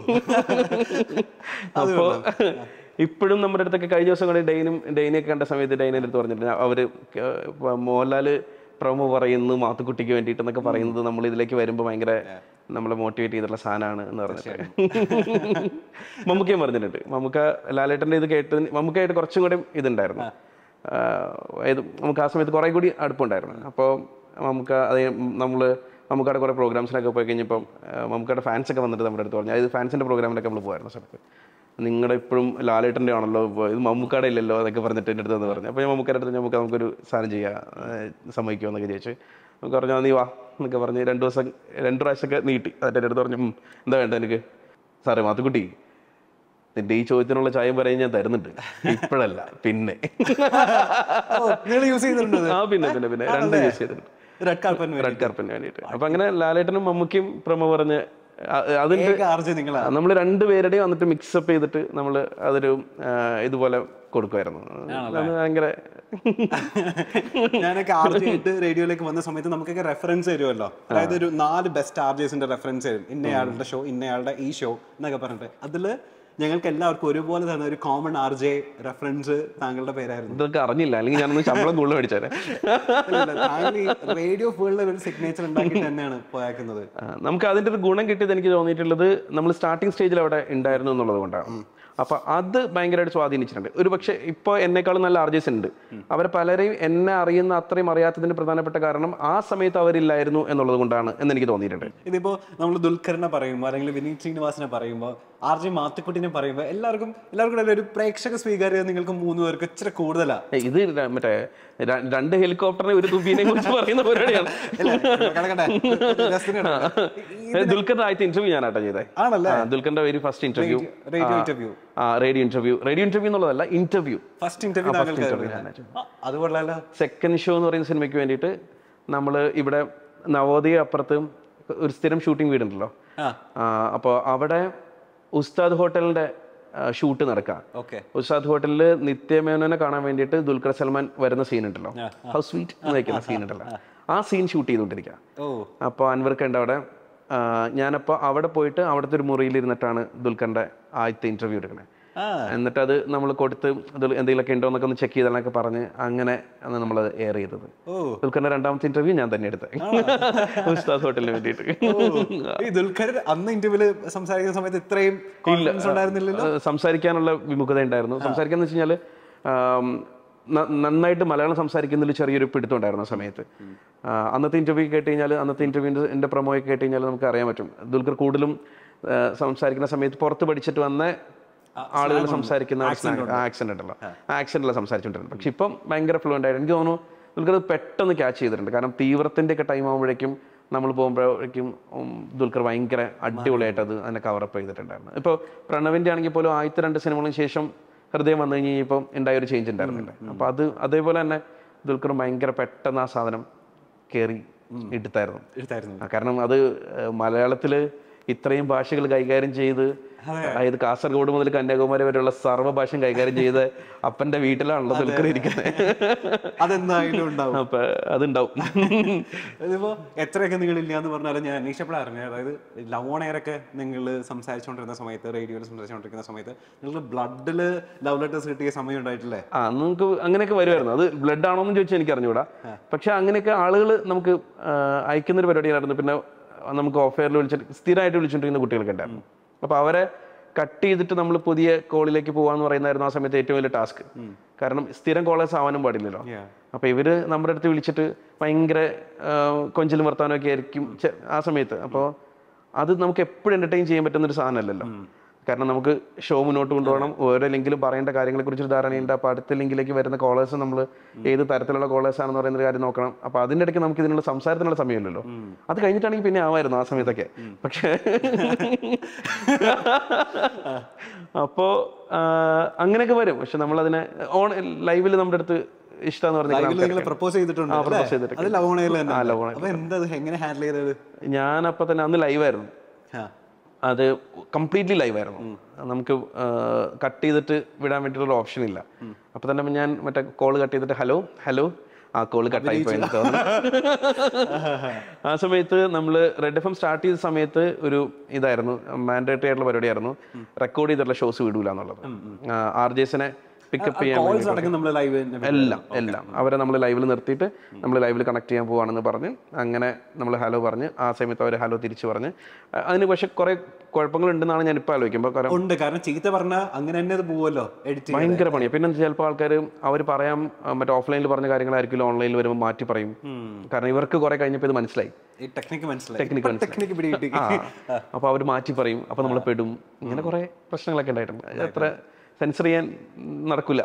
അപ്പോൾ ഇപ്പോഴും നമ്മുടെ അടുത്തൊക്കെ കഴിഞ്ഞ ദിവസം കൂടെ ഡെയിനും ഡെയിനെയൊക്കെ കണ്ട സമയത്ത് ഡെയിനെ അടുത്ത് പറഞ്ഞിട്ട് അവര് ക- മോഹൻലാല് പ്രൊമോ പറയുന്നു മാത്തുക്കുട്ടിക്ക് വേണ്ടിയിട്ട് എന്നൊക്കെ പറയുന്നത് നമ്മൾ ഇതിലേക്ക് വരുമ്പോൾ ഭയങ്കര നമ്മളെ മോട്ടിവേറ്റ് ചെയ്തിട്ടുള്ള സാധനമാണ് എന്ന് പറഞ്ഞിട്ട് മമ്മൂക്കയും പറഞ്ഞിട്ടുണ്ട് മമ്മൂക്ക ലാലേട്ടൻ്റെ ഇത് കേട്ട് മമ്മൂക്കായിട്ട് കുറച്ചും കൂടെ ഇതുണ്ടായിരുന്നു ആഹ് ഇത് നമുക്ക് ആ സമയത്ത് കുറേ കൂടി അടുപ്പുണ്ടായിരുന്നു അപ്പോൾ നമുക്ക് അത് നമ്മൾ നമുക്കവിടെ കുറേ പ്രോഗ്രാംസിനൊക്കെ പോയി കഴിഞ്ഞപ്പം ആഹ് മമ്മൂക്കയുടെ ഫാൻസ് ഒക്കെ വന്നിട്ട് നമ്മുടെ അടുത്ത് പറഞ്ഞു അതായത് ഫാൻസിൻ്റെ പ്രോഗ്രാമിലൊക്കെ നമ്മൾ പോയായിരുന്നു സമയത്ത് നിങ്ങളുടെ ഇപ്പോഴും ലാലേട്ടൻ്റെ ആണല്ലോ ഇപ്പൊ ഇത് മമ്മൂക്കാടെ ഇല്ലല്ലോ എന്നൊക്കെ പറഞ്ഞിട്ട് എൻ്റെ അടുത്ത് വന്ന് പറഞ്ഞു അപ്പോൾ ഞാൻ മമ്മൂക്കാരുടെ അടുത്ത് നമുക്ക് നമുക്കൊരു സാധനം ചെയ്യാം ആഹ് സമ്മതിക്കുമോ എന്നൊക്കെ ചോദിച്ചു നമുക്ക് പറഞ്ഞു "ആ, നീ വാ എന്നൊക്കെ പറഞ്ഞ് രണ്ട് ദിവസം രണ്ട് പ്രാവശ്യമൊക്കെ നീട്ടി അതിൻ്റെ അടുത്ത് പറഞ്ഞു "ഉം, എന്താ വേണ്ട എനിക്ക് സാറേ മാത്തുക്കുട്ടി നിന്റെ ഈ ചോദ്യത്തിനുള്ള ചായം പറയാൻ ഞാൻ തരുന്നുണ്ട് ഇപ്പോഴല്ല പിന്നെ നിങ്ങൾ യൂസ് ചെയ്തിട്ടുണ്ട് ആ പിന്നെ പിന്നെ പിന്നെ രണ്ട് യൂസ് ചെയ്തിട്ടുണ്ട് റെഡ് കാർപ്പറ്റ് റെഡ് കാർപ്പറ്റിന് വേണ്ടിയിട്ട് അപ്പൊ അങ്ങനെ ലാലേട്ടനും മമ്മൂക്കും പ്രമോ പറഞ്ഞ് അ- അതിന്റെ ആർജെ നിങ്ങളാ നമ്മൾ രണ്ടുപേരുടെയും വന്നിട്ട് മിക്സപ്പ് ചെയ്തിട്ട് നമ്മൾ അതൊരു ആ, ഇതുപോലെ കൊടുക്കുമായിരുന്നു അത് ഭയങ്കര ഞാനൊക്കെ ആർജെ ആയിട്ട് റേഡിയോയിലേക്ക് വന്ന സമയത്ത് നമുക്കൊക്കെ റെഫറൻസ് തരുമല്ലോ അതായത് ഒരു നാല് ബെസ്റ്റ് ആർജേസിന്റെ റെഫറൻസ് തരും ഇന്നയാളുടെ ഷോ ഇന്നയാളുടെ ഈ ഷോ എന്നൊക്കെ പറഞ്ഞിട്ട് അതില് ഞങ്ങൾക്ക് എല്ലാവർക്കും ഒരുപോലെ തന്നെ ഒരു കോമൺ ആർ ജെ റെഫറൻസ് താങ്കളുടെ പേരായിരുന്നു ഇതൊക്കെ അറിഞ്ഞില്ല അല്ലെങ്കിൽ ഞാനൊന്ന് ശമ്പളം കൂടുതൽ മേടിച്ചേരെ അല്ലല്ല, താങ്കൾ ഈ റേഡിയോ ഫീൽഡിൽ ഒരു സിഗ്നേച്ചർ ഉണ്ടാക്കി തന്നെയാണ് പോയാക്കുന്നത് ആ, നമുക്ക് അതിന്റെ ഒരു ഗുണം കിട്ടിയത് എനിക്ക് തോന്നിയിട്ടുള്ളത് നമ്മൾ സ്റ്റാർട്ടിംഗ് സ്റ്റേജിൽ അവിടെ ഉണ്ടായിരുന്നു എന്നുള്ളത് കൊണ്ടാണ് അപ്പൊ അത് ഭയങ്കരമായിട്ട് സ്വാധീനിച്ചിട്ടുണ്ട് ഒരു പക്ഷേ ഇപ്പോൾ എന്നെക്കാളും നല്ല ആർജേസ് ഉണ്ട് അവരെ പലരെയും എന്നെ അറിയുന്ന അത്രയും അറിയാത്തതിന്റെ പ്രധാനപ്പെട്ട കാരണം ആ സമയത്ത് അവരില്ലായിരുന്നു എന്നുള്ളത് കൊണ്ടാണ് എന്ന് എനിക്ക് തോന്നിയിട്ടുണ്ട് ഇതിപ്പോ നമ്മൾ ദുൽഖറിനെ പറയുമ്പോൾ അല്ലെങ്കിൽ വിനീത് ശ്രീനിവാസിനെ പറയുമ്പോൾ ആർ ജെ മാത്തുക്കുട്ടിനെ പറയുമ്പോൾ എല്ലാവർക്കും എല്ലാവർക്കും ഇടയിൽ ഒരു പ്രേക്ഷക സ്വീകാര്യത നിങ്ങൾക്ക് മൂന്ന് പേർക്ക് ഇച്ചിരി കൂടുതലാ ഏയ് ഇത് ര- മറ്റേ ര- രണ്ട് ഹെലികോപ്റ്ററിനെ ഒരു തുമ്പീനെ കുറിച്ച് പറയുന്ന പരിപാടിയാണ് ഇല്ല, കിടക്കട്ടെ. രസത്തിന് കിടക്കട്ടെ. ദുൽഖറിന്റെ ആദ്യത്തെ ഇന്റർവ്യൂ ഞാനാട്ടോ ചെയ്തേ ആണല്ലേ ആ, ദുൽഖറിന്റെ very first interview radio interview ആ റേഡിയോ ഇന്റർവ്യൂ റേഡിയോ ഇന്റർവ്യൂ എന്നുള്ളതല്ല ഇന്റർവ്യൂ ഫസ്റ്റ് ഇന്റർവ്യൂ താങ്കൾക്ക് interview ആ, അത് കൊള്ളാലോ സെക്കൻഡ് ഷോ എന്ന് പറയുന്ന സിനിമയ്ക്ക് വേണ്ടിയിട്ട് നമ്മൾ ഇവിടെ നവോദയ അപ്പുറത്ത് ഒരു സ്ഥിരം ഷൂട്ടിംഗ് വീടുണ്ടല്ലോ ആ അപ്പോൾ അവിടെ ഉസ്താദ് ഹോട്ടലിന്റെ ഷൂട്ട് നടക്കാം ഓക്കെ ഉസ്താദ് ഹോട്ടലിൽ നിത്യമേനോനെ കാണാൻ വേണ്ടിയിട്ട് ദുൽഖർ സൽമാൻ വരുന്ന സീൻ ഉണ്ടല്ലോ ഹൗസ് സ്വീറ്റ് എന്ന് വയ്ക്കുന്ന സീൻ ഉണ്ടല്ലോ ആ സീൻ ഷൂട്ട് ചെയ്തുകൊണ്ടിരിക്കുക ഓ അപ്പോൾ അൻവർക്ക് ഉണ്ട് അവിടെ ആ, ഞാനപ്പോൾ അവിടെ പോയിട്ട് അവിടുത്തെ ഒരു മുറിയിൽ ഇരുന്നിട്ടാണ് ദുൽഖറിന്റെ ആദ്യത്തെ ഇന്റർവ്യൂ എടുക്കുന്നത് എന്നിട്ട് അത് നമ്മൾ കൊടുത്ത് ഇത് എന്തെങ്കിലുമൊക്കെ ഉണ്ടോ എന്നൊക്കെ ഒന്ന് ചെക്ക് ചെയ്താലൊക്കെ പറഞ്ഞ് അങ്ങനെ ആണ് നമ്മൾ എയർ ചെയ്തത് ഓ ദുൽഖറിന്റെ രണ്ടാമത്തെ ഇന്റർവ്യൂ ഞാൻ തന്നെ എടുത്തത് ഉസ്താദ് ഹോട്ടലിന് വേണ്ടിയിട്ട് ഈ ദുൽഖർ അന്ന് ഇന്റർവ്യൂല് സംസാരിക്കുന്ന സമയത്ത് ഇത്രയും കോൺഫിഡൻസ് ഉണ്ടായിരുന്നില്ലല്ലോ ഏഹ് സംസാരിക്കാനുള്ള വിമുഖത ഉണ്ടായിരുന്നു സംസാരിക്കാന്ന് വെച്ച് കഴിഞ്ഞാൽ നന്നായിട്ട് മലയാളം സംസാരിക്കുന്നതിൽ ചെറിയൊരു പിടുത്തം ഉണ്ടായിരുന്നു ആ സമയത്ത് ആ, അന്നത്തെ ഇന്റർവ്യൂ കേട്ട് കഴിഞ്ഞാൽ അന്നത്തെ ഇന്റർവ്യൂവിൻ്റെ എൻ്റെ പ്രൊമോയൊക്കെ കേട്ട് കഴിഞ്ഞാൽ നമുക്ക് അറിയാൻ പറ്റും ദുൽഖർ കൂടുതലും ഏഹ് സംസാരിക്കുന്ന സമയത്ത് പുറത്ത് പഠിച്ചിട്ട് വന്ന ആളുകൾ സംസാരിക്കുന്ന ആക്സെന്റ് ഉണ്ടല്ലോ ആ ആക്സെന്റിലാണ് സംസാരിച്ചുകൊണ്ടിരുന്നത് പക്ഷെ ഇപ്പം ഭയങ്കര ഫ്ലുവൻ്റ് ആയിട്ട് എനിക്ക് തോന്നുന്നു ദുൽഖർ അത് പെട്ടെന്ന് ക്യാച്ച് ചെയ്തിട്ടുണ്ട് കാരണം തീവ്രത്തിൻ്റെ ഒക്കെ ടൈം ആകുമ്പോഴേക്കും നമ്മൾ പോകുമ്പോഴേക്കും ഉം, ദുൽഖർ ഭയങ്കര അടിപൊളിയായിട്ട് അത് അതിനെ കവറപ്പ് ചെയ്തിട്ടുണ്ടായിരുന്നു ഇപ്പോൾ പ്രണവിൻ്റെ ആണെങ്കിൽ പോലും ആദ്യത്തെ രണ്ട് സിനിമകളും ശേഷം ഹൃദയം വന്നു കഴിഞ്ഞ് കഴിഞ്ഞപ്പോൾ ഉണ്ടായ ഒരു ചേഞ്ച് ഉണ്ടായിരുന്നില്ല അപ്പോൾ അത് അതേപോലെ തന്നെ ദുൽഖർ ഭയങ്കര പെട്ടെന്ന് ആ സാധനം കയറി എടുത്തായിരുന്നു എടുത്തായിരുന്നു ആ, കാരണം അത് ഏഹ്, മലയാളത്തില് ഇത്രയും ഭാഷകൾ കൈകാര്യം ചെയ്ത് അതായത് കാസർഗോഡ് മുതൽ കന്യാകുമാരി വരെയുള്ള സർവ്വ ഭാഷയും കൈകാര്യം ചെയ്ത് അപ്പന്റെ വീട്ടിലാണല്ലോ ദുൽഖർ ഇരിക്കുന്നത് അതെന്തായാലും ഉണ്ടാവും അപ്പൊ അതുണ്ടാവും ഇതിപ്പോ എത്രയൊക്കെ നിങ്ങൾ ഇല്ല എന്ന് പറഞ്ഞാലും ഞാൻ അന്വേഷിച്ചപ്പോഴാണ് അറിഞ്ഞത് അതായത് ലവ് ഓൺ എയർ ഒക്കെ നിങ്ങൾ സംസാരിച്ചുകൊണ്ടിരുന്ന സമയത്ത് റേഡിയോയിൽ സംസാരിച്ചുകൊണ്ടിരിക്കുന്ന സമയത്ത് നിങ്ങൾക്ക് ബ്ലഡിൽ ലവ് ലെറ്റേഴ്സ് കിട്ടിയ സമയം ഉണ്ടായിട്ടില്ലേ ആ നമുക്ക് അങ്ങനെയൊക്കെ വരുമായിരുന്നു അത് ബ്ലഡ് ആണോ എന്ന് ചോദിച്ചാൽ എനിക്ക് അറിഞ്ഞൂടാ പക്ഷെ അങ്ങനെയൊക്കെ ആളുകൾ നമുക്ക് ആ, അയക്കുന്ന ഒരു പരിപാടിയായിരുന്നു പിന്നെ നമുക്ക് ഓഫെയറിൽ വിളിച്ചിട്ട് സ്ഥിരമായിട്ട് വിളിച്ചുകൊണ്ടിരിക്കുന്ന കുട്ടികളൊക്കെ ഉണ്ടായിരുന്നു അപ്പൊ അവരെ കട്ട് ചെയ്തിട്ട് നമ്മൾ പുതിയ കോളിലേക്ക് പോകാന്ന് പറയുന്നതായിരുന്നു ആ സമയത്ത് ഏറ്റവും വലിയ ടാസ്ക് കാരണം സ്ഥിരം കോളേഴ്സ് ആവാനും പാടില്ലല്ലോ അപ്പൊ ഇവര് നമ്മുടെ അടുത്ത് വിളിച്ചിട്ട് ഭയങ്കര ആ, കൊഞ്ചലും വർത്താനമൊക്കെ ആയിരിക്കും ചെ- ആ സമയത്ത് അപ്പോൾ അത് നമുക്ക് എപ്പോഴും എന്റർടൈൻ ചെയ്യാൻ പറ്റുന്ന ഒരു സാധനമല്ലല്ലോ കാരണം നമുക്ക് ഷോ മുന്നോട്ട് കൊണ്ടുപോകണം ഓരോ ലിങ്കിലും പറയേണ്ട കാര്യങ്ങളെ കുറിച്ച് ധാരണയുണ്ട് അപ്പോൾ അടുത്ത ലിങ്കിലേക്ക് വരുന്ന കോളേഴ്സ് നമ്മൾ ഏത് തരത്തിലുള്ള കോളേഴ്സ് ആണെന്ന് പറയുന്ന ഒരു കാര്യം നോക്കണം അപ്പോൾ അതിൻ്റെ ഇടയ്ക്ക് നമുക്ക് ഇതിനുള്ള സംസാരത്തിനുള്ള സമയമില്ലല്ലോ അത് കഴിഞ്ഞിട്ടാണെങ്കിൽ പിന്നെ ആവായിരുന്നു ആ സമയത്തൊക്കെ പക്ഷേ അപ്പോൾ അങ്ങനെയൊക്കെ വരും പക്ഷെ നമ്മളതിനെ ഓൺ ലൈവിൽ നമ്മുടെ അടുത്ത് ഇഷ്ടമെന്ന് പറഞ്ഞ ലൈവിൽ നിങ്ങൾ പ്രപ്പോസ് ചെയ്തിട്ടുണ്ട് ആ, അല്ലേ? propose ചെയ്തിട്ടുണ്ട്. അത് ലവ് ഓൺ എയറിൽ തന്നെ ആ, love on air. അപ്പൊ എന്താ ഇത് എങ്ങനെ ഹാൻഡിൽ ചെയ്തത് ഞാനപ്പോൾ തന്നെ അന്ന് ലൈവായിരുന്നു ആ. അത് കംപ്ലീറ്റ്ലി ലൈവ് ആയിരുന്നു നമുക്ക് കട്ട് ചെയ്തിട്ട് വിടാൻ വേണ്ടിയിട്ടുള്ള ഓപ്ഷൻ ഇല്ല അപ്പൊ തന്നെ ഞാൻ മറ്റേ കോൾ കട്ട് ചെയ്തിട്ട് ഹലോ ഹലോ ആ കോൾ കട്ടായി പോയി എനിക്ക് തോന്നുന്നു ആ സമയത്ത് നമ്മൾ റെഡ് എഫ് എം സ്റ്റാർട്ട് ചെയ്ത സമയത്ത് ഒരു ഇതായിരുന്നു മാൻഡേറ്ററി ആയിട്ടുള്ള പരിപാടിയായിരുന്നു റെക്കോർഡ് ചെയ്തിട്ടുള്ള ഷോസ് വിടൂല എന്നുള്ളത് ആർ ജെസിനെ പിക്കപ്പ് ചെയ്യാൻ വേണ്ടി കോൾസ് അടക്കം നമ്മൾ ലൈവ് എല്ലാം എല്ലാം അവരെ നമ്മൾ ലൈവിൽ നിർത്തിയിട്ട് നമ്മൾ ലൈവിൽ കണക്ട് ചെയ്യാൻ പോവാണെന്ന് പറഞ്ഞ് അങ്ങനെ നമ്മൾ ഹലോ പറഞ്ഞ് ആ സമയത്ത് അവർ ഹലോ തിരിച്ചു പറഞ്ഞ് അ- അതിന് പക്ഷെ കുറെ കുഴപ്പങ്ങളുണ്ടെന്നാണ് ഞാൻ ഇപ്പോൾ ആലോചിക്കുമ്പോൾ കാരണം ഉണ്ട് കാരണം ചീത്ത പറഞ്ഞ അങ്ങനെ തന്നെ അത് പോവല്ലോ എഡിറ്റ് ഭയങ്കര പണിയാണ് പിന്നെ ചിലപ്പോൾ ആൾക്കാർ അവർ പറയാം ആ, മറ്റേ ഓഫ്ലൈനിൽ പറഞ്ഞ കാര്യങ്ങളായിരിക്കും ഓൺലൈനിൽ വരുമ്പോൾ മാറ്റി പറയും കാരണം ഇവർക്ക് കുറെ കഴിഞ്ഞപ്പോൾ ഇത് മനസ്സിലായി ഈ ടെക്നിക്ക് മനസ്സിലായി ടെക്നിക്ക് മനസ്സിലായി ടെക്നിക്ക് പിടി കിട്ടി ആ അപ്പോൾ അവർ മാറ്റി പറയും അപ്പോൾ നമ്മൾ പെടും ഇങ്ങനെ കുറെ പ്രശ്നങ്ങളൊക്കെ ഉണ്ടായിട്ടുണ്ട് അത് അത്ര സെൻസർ ചെയ്യാൻ നടക്കില്ല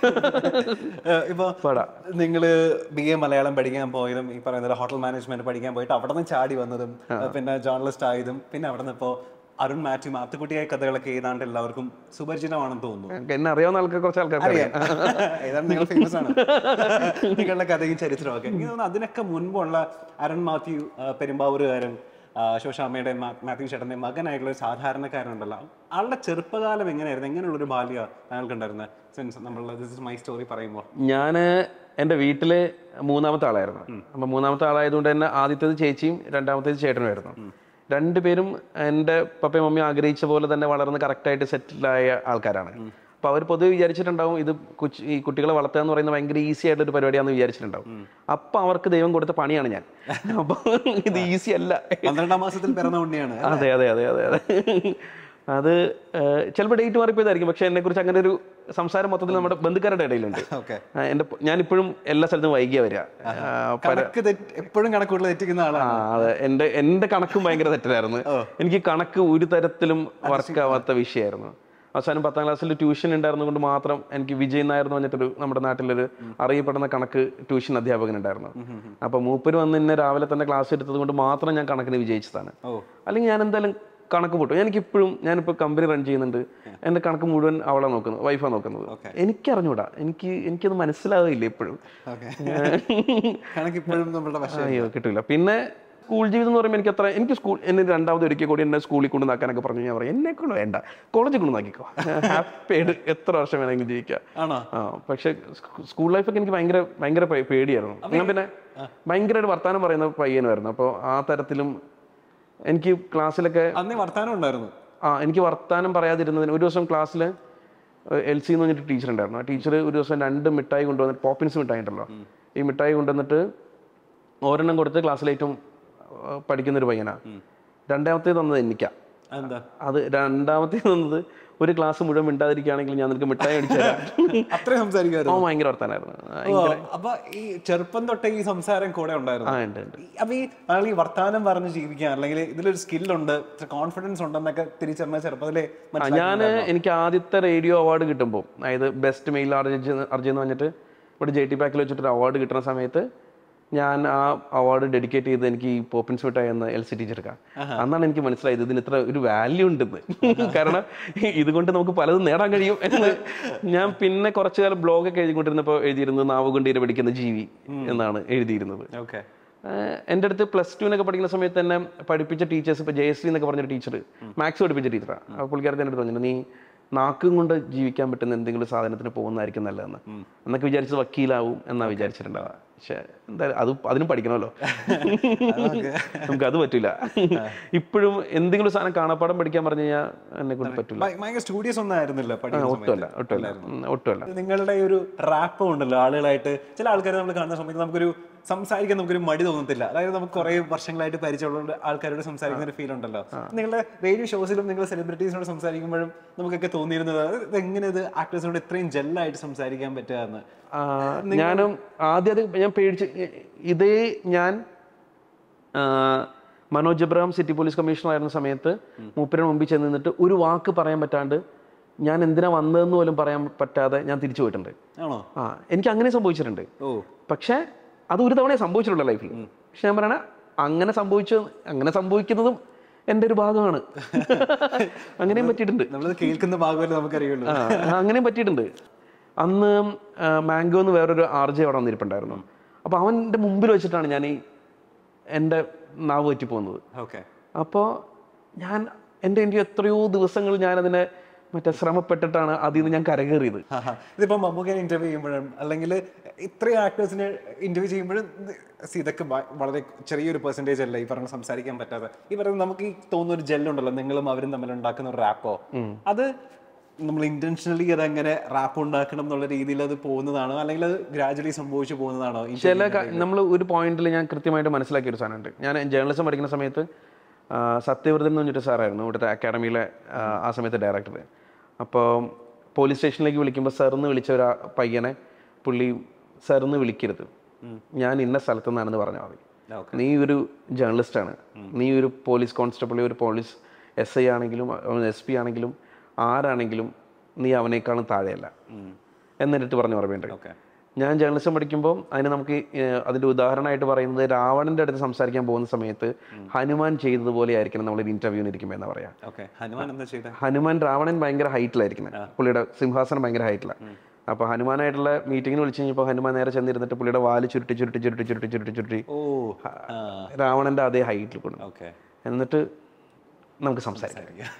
ഏഹ് ഇപ്പൊ പാടാ നിങ്ങള് ബി എ മലയാളം പഠിക്കാൻ പോയതും ഈ പറയുന്ന ഹോട്ടൽ മാനേജ്മെന്റ് പഠിക്കാൻ പോയിട്ട് അവിടെ നിന്ന് ചാടി വന്നതും ഏഹ് പിന്നെ ജേർണലിസ്റ്റ് ആയതും പിന്നെ അവിടെ നിന്ന് ഇപ്പോ അരുൺ മാത്യു മാത്തുക്കുട്ടിയായ കഥകളൊക്കെ ഏതാണ്ട് എല്ലാവർക്കും സുപരിചിതമാണെന്ന് തോന്നുന്നു എന്നെ അറിയാവുന്ന ആൾക്കാർ കുറച്ച് ആൾക്കാർക്ക് അറിയാം ഏതാണ്ട് നിങ്ങൾ ഫേമസ് ആണ് നിങ്ങളുടെ കഥയും ചരിത്രവും ഒക്കെ എനിക്ക് തോന്നുന്നു അതിനൊക്കെ മുൻപുള്ള അരുൺ മാത്യു ആ, പെരുമ്പാവൂരുകാരൻ ആ, ശോശാമ്മയുടെ മാ- മാത്യു ചേട്ടന്റെ മകനായിട്ടുള്ള ഒരു സാധാരണക്കാരനുണ്ടല്ലോ ആളുടെ ചെറുപ്പകാലം എങ്ങനെയായിരുന്നു എങ്ങനെയുള്ള ഒരു ബാല്യ താങ്കൾക്കുണ്ടായിരുന്നത് സെൻസ് നമ്മൾ ദിസ് ഇസ് മൈ സ്റ്റോറി പറയുമ്പോൾ ഞാൻ എൻ്റെ വീട്ടിലെ മൂന്നാമത്തെ ആളായിരുന്നു അപ്പം മൂന്നാമത്തെ ആളായതുകൊണ്ട് തന്നെ ആദ്യത്തേത് ചേച്ചിയും രണ്ടാമത്തേത് ചേട്ടനുമായിരുന്നു രണ്ടുപേരും എൻ്റെ പപ്പയും മമ്മിയും ആഗ്രഹിച്ച പോലെ തന്നെ വളർന്ന് കറക്റ്റായിട്ട് സെറ്റിലായ ആൾക്കാരാണ് അപ്പോൾ അവർ പൊതുവെ വിചാരിച്ചിട്ടുണ്ടാവും ഇത് കൊച്ചു ഈ കുട്ടികളെ വളർത്തുക എന്ന് പറയുന്നത് ഭയങ്കര ഈസി ആയിട്ടുള്ള ഒരു പരിപാടിയാണെന്ന് വിചാരിച്ചിട്ടുണ്ടാവും അപ്പം അവർക്ക് ദൈവം കൊടുത്ത പണിയാണ് ഞാൻ അപ്പോൾ ഇത് ഈസി അല്ല പന്ത്രണ്ടാം മാസത്തിൽ പിറന്ന ഉണ്ണിയാണ് അതെ അതെ അതെ അതെ അതെ അത് ചിലപ്പോൾ ഡേറ്റ് മാറിപ്പോയതായിരിക്കും പക്ഷെ എന്നെ കുറിച്ച് അങ്ങനെ ഒരു സംസാരം മൊത്തത്തിൽ നമ്മുടെ ബന്ധുക്കാരുടെ ഇടയിലുണ്ട് ഓക്കെ ആ, എൻ്റെ ഞാനിപ്പോഴും എല്ലാ സ്ഥലത്തും വൈകിയ വരിക ആ, പല കണക്ക് തെറ്റ് എപ്പോഴും കണക്കുകൾ തെറ്റിക്കുന്ന ആ ആളാണ് അതെ എൻ്റെ എൻ്റെ കണക്കും ഭയങ്കര തെറ്റിലായിരുന്നു എനിക്ക് കണക്ക് ഒരു തരത്തിലും വർക്ക് ആവാത്ത വിഷയമായിരുന്നു അവസാനം പത്താം ക്ലാസ്സിൽ ട്യൂഷൻ ഉണ്ടായിരുന്നത് കൊണ്ട് മാത്രം എനിക്ക് വിജയ് നായർ എന്ന് പറഞ്ഞിട്ടൊരു നമ്മുടെ നാട്ടിലൊരു അറിയപ്പെടുന്ന കണക്ക് ട്യൂഷൻ അധ്യാപകൻ ഉണ്ടായിരുന്നു അപ്പൊ മൂപ്പര് വന്ന് എന്നെ രാവിലെ തന്നെ ക്ലാസ് എടുത്തത് കൊണ്ട് മാത്രം ഞാൻ കണക്കിന് വിജയിച്ചതാണ് ഓ അല്ലെങ്കിൽ ഞാൻ എന്തായാലും കണക്ക് പൊട്ടും എനിക്കിപ്പോഴും ഞാനിപ്പോൾ കമ്പനി റൺ ചെയ്യുന്നുണ്ട് എൻ്റെ കണക്ക് മുഴുവൻ അവളാണ് നോക്കുന്നത് വൈഫാണ് നോക്കുന്നത് Okay. എനിക്കറിഞ്ഞൂടാ എനിക്ക് എനിക്കത് മനസ്സിലാവില്ല ഇപ്പോഴും ഓക്കെ കണക്ക് ഇപ്പോഴും നമ്മുടെ വശം അയ്യോ കിട്ടില്ല പിന്നെ സ്കൂൾ ജീവിതം എന്ന് പറയുമ്പോൾ എനിക്ക് അത്ര എനിക്ക് സ്കൂൾ എന്നെ രണ്ടാമത് ഒരിക്കൽ കൂടി എന്നെ സ്കൂളിൽ കൊണ്ടുനാക്കാനൊക്കെ പറഞ്ഞു ഞാൻ പറയും എന്നെ കൊണ്ട് വേണ്ട കോളേജിൽ കൊണ്ടുനാക്കിക്കോ ഹാപ്പിയായിട്ട് എത്ര വർഷം വേണമെങ്കിലും ജീവിക്കാം ആണോ ആ പക്ഷെ സ്കൂൾ ലൈഫൊക്കെ എനിക്ക് ഭയങ്കര ഭയങ്കര പേ- പേടിയായിരുന്നു ഞാൻ പിന്നെ ഭയങ്കരമായിട്ട് വർത്താനം പറയുന്ന പയ്യനുമായിരുന്നു അപ്പോൾ ആ തരത്തിലും എനിക്ക് ക്ലാസ്സിലൊക്കെ അന്നേ വർത്താനം ഉണ്ടായിരുന്നു ആ എനിക്ക് വർത്താനം പറയാതിരുന്നതിന് ഒരു ദിവസം ക്ലാസ്സിൽ എൽ സി എന്ന് പറഞ്ഞിട്ട് ടീച്ചർ ഉണ്ടായിരുന്നു ആ ടീച്ചർ ഒരു ദിവസം രണ്ട് മിഠായി കൊണ്ടുവന്നിട്ട് പോപ്പിൻസ് മിഠായി ഉണ്ടല്ലോ ഈ മിഠായി കൊണ്ടുവന്നിട്ട് ഒരെണ്ണം കൊടുത്ത് ക്ലാസ്സിൽ ഏറ്റവും ആ, പഠിക്കുന്നൊരു പയ്യനാ രണ്ടാമത്തെ തന്നത് എനിക്കാ എന്താ അത് രണ്ടാമത്തെ തന്നത് ഒരു ക്ലാസ് മുഴുവൻ മിണ്ടാതിരിക്കുകയാണെങ്കിൽ ഞാൻ നിനക്ക് മിഠായി അടിച്ചു തരാം അത്രയും സംസാരിക്കുമായിരുന്നു അവൻ ഭയങ്കര വർത്താനായിരുന്നു ആ, ഓ, അപ്പൊ ഈ ചെറുപ്പം തൊട്ടേ ഈ സംസാരം കൂടെ ഉണ്ടായിരുന്നു ആ ഉണ്ട് ഉണ്ട് ഈ- അപ്പൊ ഈ ആൾ ഈ വർത്താനം പറഞ്ഞ് ജീവിക്കാൻ അല്ലെങ്കിൽ ഇതിലൊരു സ്കില്ലുണ്ട് കോൺഫിഡൻസ് ഉണ്ടെന്നൊക്കെ തിരിച്ചറിഞ്ഞ ചെറുപ്പത്തിലെ ആ, ഞാന് എനിക്ക് ആദ്യത്തെ റേഡിയോ അവാർഡ് കിട്ടുമ്പോൾ അതായത് ബെസ്റ്റ് മെയിൽ അർജി അർജി എന്ന് പറഞ്ഞിട്ട് ഇവിടെ ജെ ടി പാക്കിൽ വെച്ചിട്ട് അവാർഡ് കിട്ടുന്ന സമയത്ത് ഞാൻ ആ അവാർഡ് ഡെഡിക്കേറ്റ് ചെയ്ത് എനിക്ക് ഈ പോപ്പിൻസ് മിഠായി എന്ന എൽ സി ടീച്ചർക്കാണ് അന്നാണ് എനിക്ക് മനസ്സിലായത് ഇതിന് ഇത്ര ഒരു വാല്യൂ ഉണ്ടെന്ന് കാരണം ഇതുകൊണ്ട് നമുക്ക് പലതും നേടാൻ കഴിയും എന്ന് ഞാൻ പിന്നെ കുറച്ചു കാലം ബ്ലോഗൊക്കെ എഴുതിക്കൊണ്ടിരുന്നപ്പോൾ എഴുതിയിരുന്നത് നാവ് കൊണ്ട് ഇര പിടിക്കുന്ന ജീവി എന്നാണ് എഴുതിയിരുന്നത് ഓക്കെ ആഹ് എൻ്റെ അടുത്ത് പ്ലസ് ടുവിനൊക്കെ പഠിക്കുന്ന സമയത്ത് തന്നെ പഠിപ്പിച്ച ടീച്ചേഴ്സ് ഇപ്പോൾ ജയശ്രീ എന്നൊക്കെ പറഞ്ഞൊരു ടീച്ചർ മാത്സ് പഠിപ്പിച്ച ടീച്ചറാണ് അപ്പോൾ പുള്ളിക്കാരത്തെ എൻ്റെ അടുത്ത് പറഞ്ഞു നീ നാക്കും കൊണ്ട് ജീവിക്കാൻ പറ്റുന്ന എന്തെങ്കിലും സാധനത്തിന് പോകുന്നതായിരിക്കും നല്ലതെന്ന് എന്നൊക്കെ വിചാരിച്ചത് വക്കീലാവും എന്നാ വിചാരിച്ചിട്ടുണ്ടാവുക പക്ഷെ എന്തായാലും അത് അതിനും പഠിക്കണമല്ലോ നമുക്ക് അത് പറ്റില്ല ഇപ്പോഴും എന്തെങ്കിലും സാധനം കാണാപ്പാടം പഠിക്കാൻ പറഞ്ഞു കഴിഞ്ഞാൽ എന്നെ കൊണ്ട് പറ്റില്ല ഭയങ്കര സ്റ്റുഡിയോസ് ഒന്നും ആയിരുന്നില്ല പഠിക്കുന്ന ഒട്ടുമല്ല ഒട്ടുമല്ല ഉം, ഒട്ടുമല്ല നിങ്ങളുടെ ഈ ഒരു റാപ്പ് ഉണ്ടല്ലോ ആളുകളായിട്ട് ചില ആൾക്കാർ നമ്മൾ കാണുന്ന സമയത്ത് നമുക്കൊരു സംസാരിക്കാൻ നമുക്കൊരു മടി തോന്നത്തില്ല അതായത് നമുക്ക് കുറെ വർഷങ്ങളായിട്ട് പരിചയമുള്ള ആൾക്കാരോട് സംസാരിക്കുന്ന ഒരു ഫീൽ ഉണ്ടല്ലോ നിങ്ങളുടെ റേഡിയോ ഷോസിലും നിങ്ങൾ സെലിബ്രിറ്റീസിനോട് സംസാരിക്കുമ്പോഴും നമുക്കൊക്കെ തോന്നിയിരുന്നത് അത് ഇതെങ്ങനെ ഇത് ആക്ടേഴ്സിനോട് ഇത്രയും ജെല്ലായിട്ട് സംസാരിക്കാൻ പറ്റുക എന്ന് ആ, ഞാനും ആദ്യം അത് ഞാൻ പേടിച്ച് ഇതേ ഞാൻ ആ, Manoj Abraham city police commissioner ആയിരുന്ന സമയത്ത് മൂപ്പരുടെ മുമ്പിൽ ചെന്ന് നിന്നിട്ട് ഒരു വാക്ക് പറയാൻ പറ്റാണ്ട് ഞാൻ എന്തിനാ വന്നതെന്ന് പോലും പറയാൻ പറ്റാതെ ഞാൻ തിരിച്ചു പോയിട്ടുണ്ട് ആണോ ആ എനിക്ക് അങ്ങനെ സംഭവിച്ചിട്ടുണ്ട് ഓ പക്ഷേ അത് ഒരു തവണ സംഭവിച്ചിട്ടുള്ള ലൈഫിൽ പക്ഷെ ഞാൻ പറയണ അങ്ങനെ സംഭവിച്ചു അങ്ങനെ സംഭവിക്കുന്നതും എൻ്റെ ഒരു ഭാഗമാണ് അങ്ങനെയും പറ്റിയിട്ടുണ്ട് നമ്മളത് കേൾക്കുന്ന ഭാഗമല്ലേ നമുക്കറിയുള്ളൂ ആ, അങ്ങനെയും പറ്റിയിട്ടുണ്ട് അന്ന് ആ, മാംഗോ എന്ന് വേറൊരു ആർ ജെ അവിടെ വന്നിരിപ്പുണ്ടായിരുന്നു അപ്പോൾ അവൻ്റെ മുമ്പിൽ വെച്ചിട്ടാണ് ഞാൻ ഈ എൻ്റെ നാവ് പറ്റി പോകുന്നത് ഓക്കെ അപ്പോൾ ഞാൻ എൻ്റെ എൻ്റെ എത്രയോ ദിവസങ്ങൾ ഞാനതിനെ മറ്റേ ശ്രമപ്പെട്ടിട്ടാണ് അതിൽ നിന്ന് ഞാൻ കരകയറിയത് ഇതിപ്പോ മമ്മൂക്കനെ ഇന്റർവ്യൂ ചെയ്യുമ്പോഴും അല്ലെങ്കിൽ ഇത്രയും ആക്ടേഴ്സിനെ ഇന്റർവ്യൂ ചെയ്യുമ്പോഴും ഇത് see ഇതൊക്കെ വ- വളരെ ചെറിയൊരു പെർസെന്റേജ് അല്ല ഈ പറഞ്ഞ സംസാരിക്കാൻ പറ്റാതെ ഈ പറയുന്നത് നമുക്ക് ഈ തോന്നുന്ന ഒരു ജെല്ലുണ്ടല്ലോ നിങ്ങളും അവരും തമ്മിൽ ഉണ്ടാക്കുന്ന ഒരു റാപ്പോ അത് നമ്മൾ ഇന്റൻഷനലി അത് എങ്ങനെ റാപ്പ് ഉണ്ടാക്കണം എന്നുള്ള രീതിയിൽ അത് പോകുന്നതാണോ അല്ലെങ്കിൽ അത് ഗ്രാജുവലി സംഭവിച്ചു പോകുന്നതാണോ ഈ ചില നമ്മൾ ഒരു പോയിന്റിൽ ഞാൻ കൃത്യമായിട്ട് മനസ്സിലാക്കിയ ഒരു സാധനമുണ്ട് ഞാൻ ജേർണലിസം പഠിക്കുന്ന സമയത്ത് ആ, സത്യവ്രതൻ എന്ന് പറഞ്ഞിട്ട് സാറായിരുന്നു ഇവിടുത്തെ അക്കാഡമിയിലെ ആ, ആ സമയത്ത് ഡയറക്ടർ അപ്പോൾ പോലീസ് സ്റ്റേഷനിലേക്ക് വിളിക്കുമ്പോൾ സാറിന്ന് വിളിച്ച ഒരു ആ- പയ്യനെ പുള്ളി സാറിന്ന് വിളിക്കരുത് ഞാൻ ഇന്ന സ്ഥലത്തു നിന്നാണെന്ന് പറഞ്ഞാൽ മതി Okay. നീ ഒരു ജേർണലിസ്റ്റാണ് നീ ഒരു പോലീസ് കോൺസ്റ്റബിൾ ഒരു പോലീസ് എസ് ഐ ആണെങ്കിലും എസ് പി ആണെങ്കിലും ആരാണെങ്കിലും നീ അവനേക്കാളും താഴെയല്ല എന്നിട്ട് പറഞ്ഞ ഓർമ്മയുണ്ട് ഓക്കെ ഞാൻ ജേർണലിസം പഠിക്കുമ്പോൾ അതിന് നമുക്ക് ഏഹ്, അതിന്റെ ഉദാഹരണമായിട്ട് പറയുന്നത് രാവണന്റെ അടുത്ത് സംസാരിക്കാൻ പോകുന്ന സമയത്ത് ഹനുമാൻ ചെയ്തതുപോലെ ആയിരിക്കണം നമ്മൾ ഇന്റർവ്യൂവിന് ഇരിക്കുമ്പോൾ എന്ന് പറയാം ഓക്കെ ഹനുമാൻ എന്താ ചെയ്തത് ഹനുമാൻ രാവണൻ ഭയങ്കര ഹൈറ്റിലായിരിക്കുന്നത് പുള്ളിയുടെ സിംഹാസനം ഭയങ്കര ഹൈറ്റിലാണ് അപ്പൊ ഹനുമാനായിട്ടുള്ള മീറ്റിങ്ങിന് വിളിച്ചു കഴിഞ്ഞപ്പോൾ ഹനുമാൻ നേരെ ചെന്നിരുന്നിട്ട് പുള്ളിയുടെ വാല് ചുരുട്ടി ചുരുട്ടി ചുരുട്ടി ചുരുട്ടി ചുരുട്ടി ചുരുട്ടി ഓ രാവണന്റെ അതേ ഹൈറ്റിൽ കൊണ്ടു ഓക്കെ എന്നിട്ട് നമുക്ക് സംസാരിക്കാം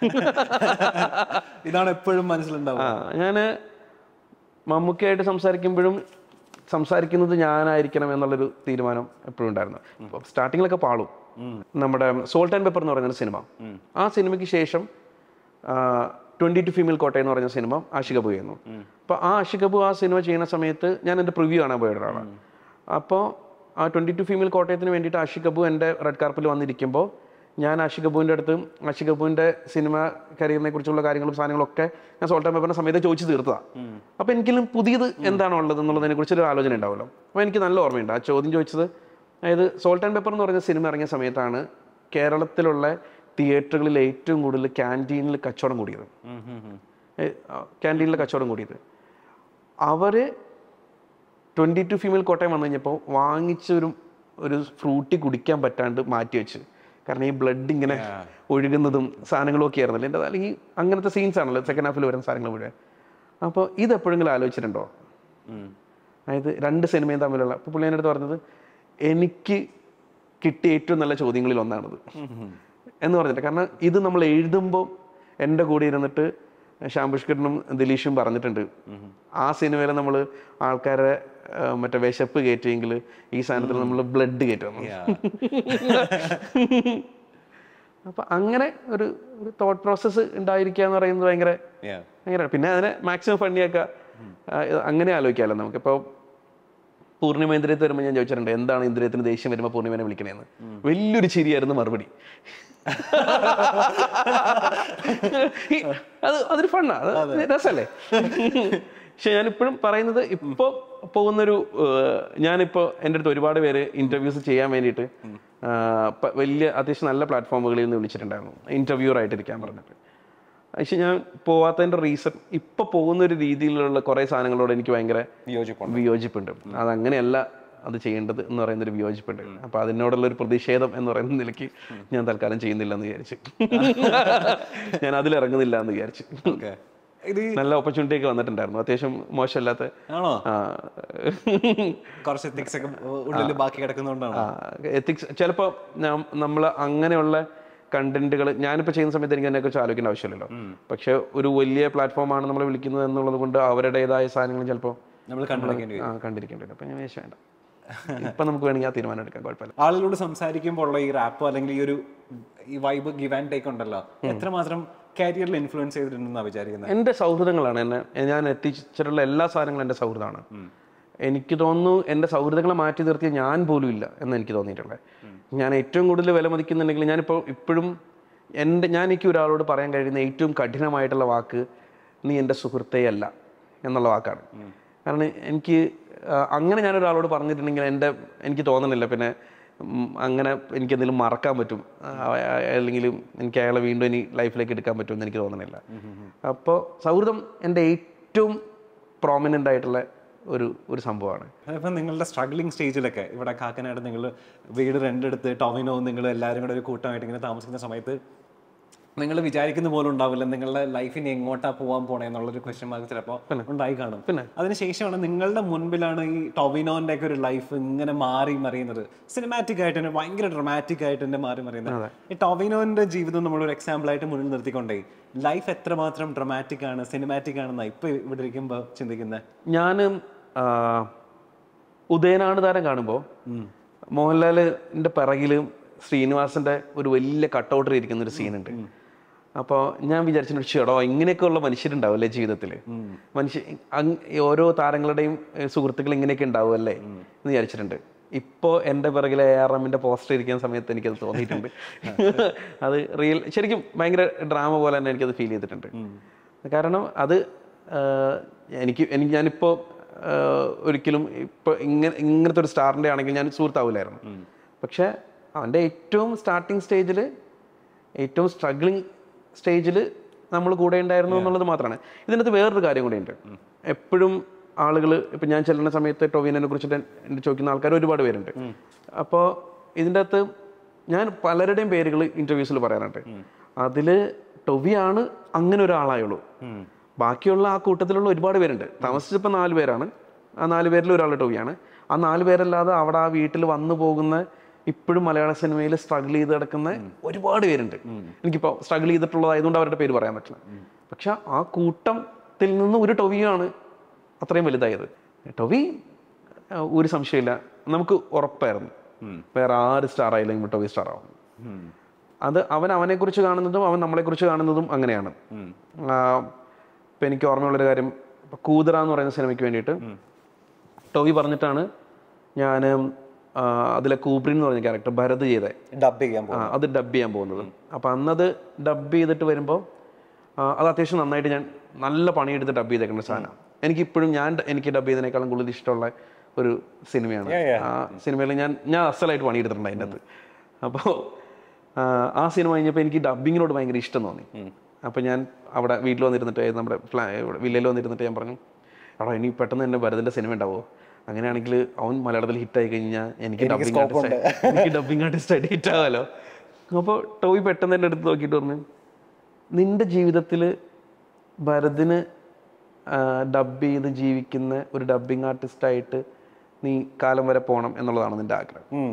ഇതാണ് എപ്പോഴും മനസ്സിലുണ്ടാവുക ആ ഞാൻ മമ്മൂക്കയായിട്ട് സംസാരിക്കുമ്പോഴും സംസാരിക്കുന്നത് ഞാനായിരിക്കണം എന്നുള്ളൊരു തീരുമാനം എപ്പോഴും ഉണ്ടായിരുന്നു അപ്പോൾ സ്റ്റാർട്ടിങ്ങിലൊക്കെ പാളും നമ്മുടെ സോൾട്ട് ആൻഡ് പെപ്പർ എന്ന് പറയുന്ന സിനിമ ആ സിനിമയ്ക്ക് ശേഷം ട്വന്റി ടു ഫീമെയിൽ കോട്ടയം എന്ന് പറഞ്ഞ സിനിമ ആഷിക അബു ചെയ്യുന്നു അപ്പോൾ ആ ആഷിക അബു ആ സിനിമ ചെയ്യുന്ന സമയത്ത് ഞാൻ എൻ്റെ പ്രിവ്യൂ കാണാൻ പോയ ഒരാളാണ് അപ്പോൾ ആ ട്വന്റി ടു ഫീമെയിൽ കോട്ടയത്തിന് വേണ്ടിയിട്ട് ആഷിക് അബു എൻ്റെ റെഡ് കാർപ്പിൽ വന്നിരിക്കുമ്പോൾ ഞാൻ ആഷിക് അബുവിൻ്റെ അടുത്ത് ആഷിക് അബുവിൻ്റെ സിനിമ കരിയറിനെ കുറിച്ചുള്ള കാര്യങ്ങളും സാധനങ്ങളും ഒക്കെ ഞാൻ സോൾട്ട് ആൻഡ് പേപ്പറിൻ്റെ സമയത്ത് ചോദിച്ചു തീർത്തതാണ് അപ്പോൾ എനിക്കെങ്കിലും പുതിയത് എന്താണോ ഉള്ളത് എന്നുള്ളതിനെ കുറിച്ചൊരു ആലോചന ഉണ്ടാവുമല്ലോ അപ്പോൾ എനിക്ക് നല്ല ഓർമ്മയുണ്ട് ആ ചോദ്യം ചോദിച്ചത് അതായത് സോൾട്ട് ആൻഡ് പേപ്പർ എന്ന് പറയുന്ന സിനിമ ഇറങ്ങിയ സമയത്താണ് കേരളത്തിലുള്ള തിയേറ്ററുകളിൽ ഏറ്റവും കൂടുതൽ ക്യാൻറ്റീനിൽ കച്ചവടം കൂടിയത് ക്യാൻറ്റീനിൽ കച്ചവടം കൂടിയത് അവർ ട്വൻറ്റി ടു ഫീമെയിൽ കോട്ടയം വന്നു കഴിഞ്ഞപ്പോൾ വാങ്ങിച്ച ഒരു ഒരു ഫ്രൂട്ടി കുടിക്കാൻ പറ്റാണ്ട് മാറ്റി വെച്ച് കാരണം ഈ ബ്ലഡ് ഇങ്ങനെ ഒഴുകുന്നതും സാധനങ്ങളും ഒക്കെ ആയിരുന്നല്ലോ എൻ്റെ അല്ലെങ്കിൽ അങ്ങനത്തെ സീൻസ് ആണല്ലോ സെക്കൻഡ് ഹാഫിൽ വരുന്ന സാധനങ്ങൾ മുഴുവൻ അപ്പോൾ ഇത് എപ്പോഴെങ്കിലും ആലോചിച്ചിട്ടുണ്ടോ അതായത് രണ്ട് സിനിമയും തമ്മിലുള്ള അപ്പോൾ പുള്ളി എൻ്റെ അടുത്ത് പറഞ്ഞത് എനിക്ക് കിട്ടിയ ഏറ്റവും നല്ല ചോദ്യങ്ങളിൽ ഒന്നാണിത് എന്ന് പറഞ്ഞിട്ട് കാരണം ഇത് നമ്മൾ എഴുതുമ്പോൾ എൻ്റെ കൂടെ ഇരുന്നിട്ട് ശ്യാം പുഷ്കരനും ദിലീഷും പറഞ്ഞിട്ടുണ്ട് ആ സിനിമയിൽ നമ്മൾ ആൾക്കാരെ ആ, മറ്റേ വിശപ്പ് കയറ്റിയെങ്കിൽ ഈ സാധനത്തിൽ നമ്മൾ ബ്ലഡ് കയറ്റുന്നു അപ്പോൾ അങ്ങനെ ഒരു ഒരു തോട്ട് പ്രോസസ്സ് ഉണ്ടായിരിക്കുക എന്ന് പറയുന്നത് ഭയങ്കര Yeah. ഭയങ്കര പിന്നെ അതിനെ മാക്സിമം ഫണ്ണിയാക്കുക അങ്ങനെ ആലോചിക്കാമല്ലോ നമുക്കിപ്പോൾ പൂർണിമ ഇന്ദ്രിയത്ത് വരുമ്പോൾ ഞാൻ ചോദിച്ചിട്ടുണ്ട് എന്താണ് ഇന്ദ്രിയത്തിന് ദേഷ്യം വരുമ്പോൾ പൂർണിമനെ വിളിക്കണേന്ന് വലിയൊരു ചിരിയായിരുന്നു മറുപടി ഈ അത് അതൊരു ഫണ്ണാ അത് രസമല്ലേ പക്ഷെ ഞാനിപ്പോഴും പറയുന്നത് ഇപ്പോൾ പോകുന്നൊരു ഏഹ്, ഞാനിപ്പോൾ എൻ്റെ അടുത്ത് ഒരുപാട് പേര് ഇന്റർവ്യൂസ് ചെയ്യാൻ വേണ്ടിയിട്ട് ആഹ്, പ- വലിയ അത്യാവശ്യം നല്ല പ്ലാറ്റ്ഫോമുകളിൽ നിന്ന് വിളിച്ചിട്ടുണ്ടായിരുന്നു ഇന്റർവ്യൂർ ആയിട്ടിരിക്കാൻ പറഞ്ഞിട്ട് പക്ഷെ ഞാൻ പോവാത്തതിന്റെ റീസൺ ഇപ്പൊ പോകുന്ന ഒരു രീതിയിലുള്ള കുറെ സാധനങ്ങളോട് എനിക്ക് ഭയങ്കര വിയോജിപ്പുണ്ട് വിയോജിപ്പുണ്ട് അതങ്ങനെയല്ല അത് ചെയ്യേണ്ടത് എന്ന് പറയുന്ന ഒരു വിയോജിപ്പുണ്ട് അപ്പൊ അതിനോടുള്ള ഒരു പ്രതിഷേധം എന്ന് പറയുന്ന നിലയ്ക്ക് ഞാൻ തൽക്കാലം ചെയ്യുന്നില്ല എന്ന് വിചാരിച്ചു ഞാൻ അതിലിറങ്ങുന്നില്ല എന്ന് വിചാരിച്ചു ഓക്കെ ഇത് ഈ- നല്ല ഓപ്പർച്യൂണിറ്റി ഒക്കെ വന്നിട്ടുണ്ടായിരുന്നു അത്യാവശ്യം മോശമല്ലാത്ത ആണോ ആ, കുറച്ച് എത്തിക്സ് ഒക്കെ ഉള്ളിൽ ബാക്കി കിടക്കുന്നതുകൊണ്ടാണ് എത്തിക്സ് ചിലപ്പോൾ നമ്മൾ അങ്ങനെയുള്ള കണ്ടന്റുകൾ ഞാനിപ്പോൾ ചെയ്യുന്ന സമയത്ത് എനിക്ക് അതിനെക്കുറിച്ച് ആലോചിക്കേണ്ട ആവശ്യമില്ലല്ലോ പക്ഷെ ഒരു വലിയ പ്ലാറ്റ്ഫോമാണ് നമ്മൾ വിളിക്കുന്നത് എന്നുള്ളത് കൊണ്ട് അവരുടേതായ സാധനങ്ങൾ ചിലപ്പോൾ നമ്മൾ കണ്ടുപിടിക്കേണ്ടി ആ കണ്ടിരിക്കേണ്ടി വരും അപ്പം ഞാൻ വിഷയം വേണ്ട ഇപ്പം നമുക്ക് വേണമെങ്കിൽ ആ തീരുമാനം എടുക്കാം കുഴപ്പമില്ല ആളുകളോട് സംസാരിക്കുമ്പോൾ ഉള്ള ഈ റാപ്പ് അല്ലെങ്കിൽ ഈ ഒരു ഈ വൈബ് ഗിവ് ആൻഡ് ടേക്ക് ഉണ്ടല്ലോ എത്രമാത്രം കരിയറിൽ ഇൻഫ്ലുവൻസ് ചെയ്തിട്ടുണ്ടെന്നാണ് വിചാരിക്കുന്നത് എൻ്റെ സൗഹൃദങ്ങളാണ് എന്നെ ഞാൻ എത്തിച്ചിട്ടുള്ള എല്ലാ സാധനങ്ങളും എൻ്റെ സൗഹൃദമാണ് എനിക്ക് തോന്നുന്നു എൻ്റെ സൗഹൃദങ്ങളെ മാറ്റി നിർത്തിയ ഞാൻ പോലും ഇല്ല എന്ന് എനിക്ക് തോന്നിയിട്ടുള്ളത് ഞാൻ ഏറ്റവും കൂടുതൽ വില മതിക്കുന്നുണ്ടെങ്കിൽ ഞാനിപ്പോൾ ഇപ്പോഴും എൻ്റെ ഞാൻ എനിക്ക് ഒരാളോട് പറയാൻ കഴിയുന്ന ഏറ്റവും കഠിനമായിട്ടുള്ള വാക്ക് നീ എൻ്റെ സുഹൃത്തേ അല്ല എന്നുള്ള വാക്കാണ് കാരണം എനിക്ക് ആ, അങ്ങനെ ഞാൻ ഒരാളോട് പറഞ്ഞിട്ടുണ്ടെങ്കിൽ എൻ്റെ എനിക്ക് തോന്നണില്ല പിന്നെ ഉം, അങ്ങനെ എനിക്ക് എന്തെങ്കിലും മറക്കാൻ പറ്റും ആ, അല്ലെങ്കിൽ എനിക്ക് അയാളെ വീണ്ടും ഇനി ലൈഫിലേക്ക് എടുക്കാൻ പറ്റുമെന്ന് എനിക്ക് തോന്നണില്ല അപ്പോൾ സൗഹൃദം എൻ്റെ ഏറ്റവും പ്രോമിനൻ്റ് ആയിട്ടുള്ള ഒരു ഒരു സംഭവമാണ് അതിപ്പോൾ നിങ്ങളുടെ സ്ട്രഗ്ലിംഗ് സ്റ്റേജിലൊക്കെ ഇവിടെ കാക്കനാട് നിങ്ങൾ വീട് റെൻ്റ് എടുത്ത് ടോമിനോ നിങ്ങൾ എല്ലാവരും കൂടെ ഒരു കൂട്ടമായിട്ട് ഇങ്ങനെ താമസിക്കുന്ന സമയത്ത് നിങ്ങൾ വിചാരിക്കുന്ന പോലും ഉണ്ടാവില്ല നിങ്ങളുടെ ലൈഫിന് എങ്ങോട്ടാ പോകാൻ പോണേ എന്നുള്ളൊരു ക്വസ്റ്റ്യൻ മാർക്ക് ചിലപ്പോൾ ഉണ്ടായി കാണും പിന്നെ? അതിനുശേഷമാണ് നിങ്ങളുടെ മുൻപിലാണ് ഈ ടൊവിനോന്റെ ഒക്കെ ഒരു ലൈഫ് ഇങ്ങനെ മാറി മറിയുന്നത് സിനിമാറ്റിക് ആയിട്ട് തന്നെ ഭയങ്കര ഡ്രമാറ്റിക് ആയിട്ട് തന്നെ മാറി മറിയുന്നത് ഈ ടൊവിനോന്റെ ജീവിതം നമ്മളൊരു എക്സാമ്പിൾ ആയിട്ട് മുന്നിൽ നിർത്തിക്കൊണ്ടേ ലൈഫ് എത്രമാത്രം ഡ്രമാറ്റിക് ആണ് സിനിമാറ്റിക് ആണെന്നാ ഇപ്പൊ ഇവിടെ ഇരിക്കുമ്പോൾ ചിന്തിക്കുന്നത് ഞാൻ ഉദയനാണ് താരം കാണുമ്പോൾ മോഹൻലാലിൻ്റെ പിറകിലും ശ്രീനിവാസന്റെ ഒരു വലിയ കട്ടൗട്ടർ ഇരിക്കുന്ന ഒരു സീനുണ്ട് അപ്പോൾ ഞാൻ വിചാരിച്ചിട്ടുണ്ട് ചേടോ ഇങ്ങനെയൊക്കെയുള്ള മനുഷ്യരുണ്ടാവും ജീവിതത്തിൽ മനുഷ്യ അങ് ഓരോ താരങ്ങളുടെയും ഏഹ്, സുഹൃത്തുക്കൾ ഇങ്ങനെയൊക്കെ ഉണ്ടാവുമല്ലേ എന്ന് വിചാരിച്ചിട്ടുണ്ട് ഇപ്പോൾ എൻ്റെ പിറകിലെ എ ആർ എമ്മിൻ്റെ പോസ്റ്റർ ഇരിക്കുന്ന സമയത്ത് എനിക്കത് തോന്നിയിട്ടുണ്ട് അത് റിയൽ ശരിക്കും ഭയങ്കര ഡ്രാമ പോലെ തന്നെ എനിക്കത് ഫീൽ ചെയ്തിട്ടുണ്ട് കാരണം അത് ആഹ്, എനിക്ക് എനിക്ക് ഞാനിപ്പോൾ ആഹ്, ഒരിക്കലും ഇപ്പോൾ ഇങ്ങനെ ഇങ്ങനത്തെ ഒരു സ്റ്റാറിൻ്റെ ആണെങ്കിൽ ഞാൻ സുഹൃത്താവില്ലായിരുന്നു പക്ഷേ അവൻ്റെ ഏറ്റവും സ്റ്റാർട്ടിങ് സ്റ്റേജിൽ ഏറ്റവും സ്ട്രഗ്ലിംഗ് സ്റ്റേജിൽ നമ്മൾ കൂടെ ഉണ്ടായിരുന്നു എന്നുള്ളത് മാത്രമാണ് ഇതിനകത്ത് വേറൊരു കാര്യം കൂടിയുണ്ട് എപ്പോഴും ആളുകൾ ഇപ്പം ഞാൻ ചെല്ലുന്ന സമയത്ത് ടൊവിനെ കുറിച്ചിട്ട് എന്നെ ചോദിക്കുന്ന ആൾക്കാർ ഒരുപാട് പേരുണ്ട് അപ്പോൾ ഇതിൻ്റെ അകത്ത് ഞാൻ പലരുടെയും പേരുകൾ ഇൻ്റർവ്യൂസിൽ പറയാറുണ്ട് അതിൽ ടൊവിയാണ് അങ്ങനെ ഒരാളായുള്ളൂ ബാക്കിയുള്ള ആ കൂട്ടത്തിലുള്ള ഒരുപാട് പേരുണ്ട് താമസിച്ചപ്പോൾ നാല് പേരാണ് ആ നാല് പേരിൽ ഒരാൾ ടൊവിയാണ് ആ നാല് പേരല്ലാതെ അവിടെ ആ വീട്ടിൽ വന്നു പോകുന്ന ഇപ്പോഴും മലയാള സിനിമയിൽ സ്ട്രഗിൾ ചെയ്ത് കിടക്കുന്ന ഒരുപാട് പേരുണ്ട് എനിക്കിപ്പോൾ സ്ട്രഗിൾ ചെയ്തിട്ടുള്ളതായതുകൊണ്ട് അവരുടെ പേര് പറയാൻ പറ്റില്ല പക്ഷെ ആ കൂട്ടത്തിൽ നിന്ന് ഒരു ടൊവിയാണ് അത്രയും വലുതായത് ടൊവി ആ, ഒരു സംശയമില്ല നമുക്ക് ഉറപ്പായിരുന്നു വേറെ ആര് സ്റ്റാർ ആയില്ലെങ്കിൽ ടൊവി സ്റ്റാർ ആവും അത് അവൻ അവനെക്കുറിച്ച് കാണുന്നതും അവൻ നമ്മളെക്കുറിച്ച് കാണുന്നതും അങ്ങനെയാണ് ആ, ഇപ്പം എനിക്ക് ഓർമ്മയുള്ളൊരു കാര്യം ഇപ്പം കൂതറ എന്ന് പറയുന്ന സിനിമയ്ക്ക് വേണ്ടിയിട്ട് ടോവി പറഞ്ഞിട്ടാണ് ഞാൻ അതിലെ കൂബ്രിൻ എന്ന് പറഞ്ഞ ക്യാരക്ടർ ഭരത് ചെയ്തത് ഡബ് ചെയ്യാൻ ആ, അത് ഡബ് ചെയ്യാൻ പോകുന്നത് അപ്പം അന്നത് ഡബ് ചെയ്തിട്ട് വരുമ്പോൾ അത് അത്യാവശ്യം നന്നായിട്ട് ഞാൻ നല്ല പണിയെടുത്ത് ഡബ് ചെയ്തേക്കുന്ന സാധനമാണ് എനിക്ക് ഇപ്പോഴും ഞാൻ ഡ- എനിക്ക് ഡബ് ചെയ്തതിനേക്കാളും കൂടുതൽ ഇഷ്ടമുള്ള ഒരു സിനിമയാണ് ആ സിനിമയിൽ ഞാൻ ഞാൻ അസലായിട്ട് പണിയെടുത്തിട്ടുണ്ട് അതിൻ്റെ അകത്ത് അപ്പോൾ ആ സിനിമ കഴിഞ്ഞപ്പോൾ എനിക്ക് ഡബിങ്ങിനോട് ഭയങ്കര ഇഷ്ടം തോന്നി അപ്പോൾ ഞാൻ അവിടെ വീട്ടിൽ വന്നിരുന്നിട്ട് നമ്മുടെ ഫ്ലാ ഇവിടെ വില്ലയിൽ വന്നിരുന്നിട്ട് ഞാൻ പറഞ്ഞു എടാ ഇനി പെട്ടെന്ന് തന്നെ ഭരതിൻ്റെ സിനിമ ഉണ്ടാവുമോ അങ്ങനെയാണെങ്കിൽ അവൻ മലയാളത്തിൽ ഹിറ്റായി കഴിഞ്ഞാൽ എനിക്ക് ഡബിങ് ആർട്ടിസ്റ്റ് എനിക്ക് ഡബിങ് ആർട്ടിസ്റ്റ് ആയിട്ട് ഹിറ്റ് ആവാലോ അപ്പോൾ ടോയ് പെട്ടെന്ന് എൻ്റെ അടുത്ത് നോക്കിയിട്ട് പറഞ്ഞു നിന്റെ ജീവിതത്തിൽ ഭരതിന് ഡബ് ചെയ്ത് ജീവിക്കുന്ന ഒരു ഡബിങ് ആർട്ടിസ്റ്റായിട്ട് നീ കാലം വരെ പോകണം എന്നുള്ളതാണ് നിന്റെ ആഗ്രഹം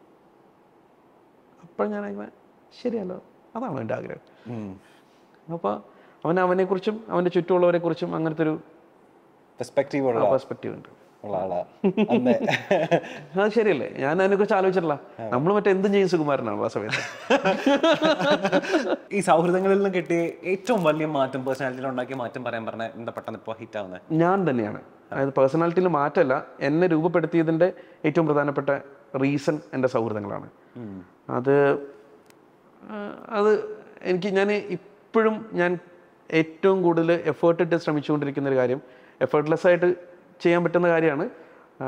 അപ്പോൾ ഞാൻ ഇങ്ങനെ, ശരിയല്ലോ അതാണോ എൻ്റെ ആഗ്രഹം അപ്പോൾ അവൻ അവനെക്കുറിച്ചും അവൻ്റെ ചുറ്റുമുള്ളവരെ കുറിച്ചും അങ്ങനത്തെ ഒരു പെർസ്പെക്റ്റീവ് ഉള്ള പെർസ്പെക്റ്റീവ് ഉണ്ട് ഉള്ള ആളാ അന്നേ അത് ശരിയല്ലേ ഞാൻ അതിനെക്കുറിച്ച് ആലോചിച്ചിട്ടില്ല നമ്മൾ മറ്റേ എന്തും ചെയ്യും സുകുമാരനാണ് ആ സമയത്ത് ഈ സൗഹൃദങ്ങളിൽ നിന്ന് കിട്ടിയ ഏറ്റവും വലിയ മാറ്റം പേഴ്സണാലിറ്റിയിൽ ഉണ്ടാക്കിയ മാറ്റം പറയാൻ പറഞ്ഞ എന്താ പെട്ടെന്ന് ഇപ്പോൾ ഹിറ്റ് ആവുന്നത് ഞാൻ തന്നെയാണ് അതായത് പേഴ്സണാലിറ്റിയിൽ മാറ്റമല്ല എന്നെ രൂപപ്പെടുത്തിയതിൻ്റെ ഏറ്റവും പ്രധാനപ്പെട്ട റീസൺ എൻ്റെ സൗഹൃദങ്ങളാണ് അത് ആ, അത് എനിക്ക് ഞാൻ ഇപ്പോഴും ഞാൻ ഏറ്റവും കൂടുതൽ എഫേർട്ട് ഇട്ട് ശ്രമിച്ചുകൊണ്ടിരിക്കുന്ന ഒരു കാര്യം എഫേർട്ട്ലെസ് ആയിട്ട് ചെയ്യാൻ പറ്റുന്ന കാര്യമാണ് ആ,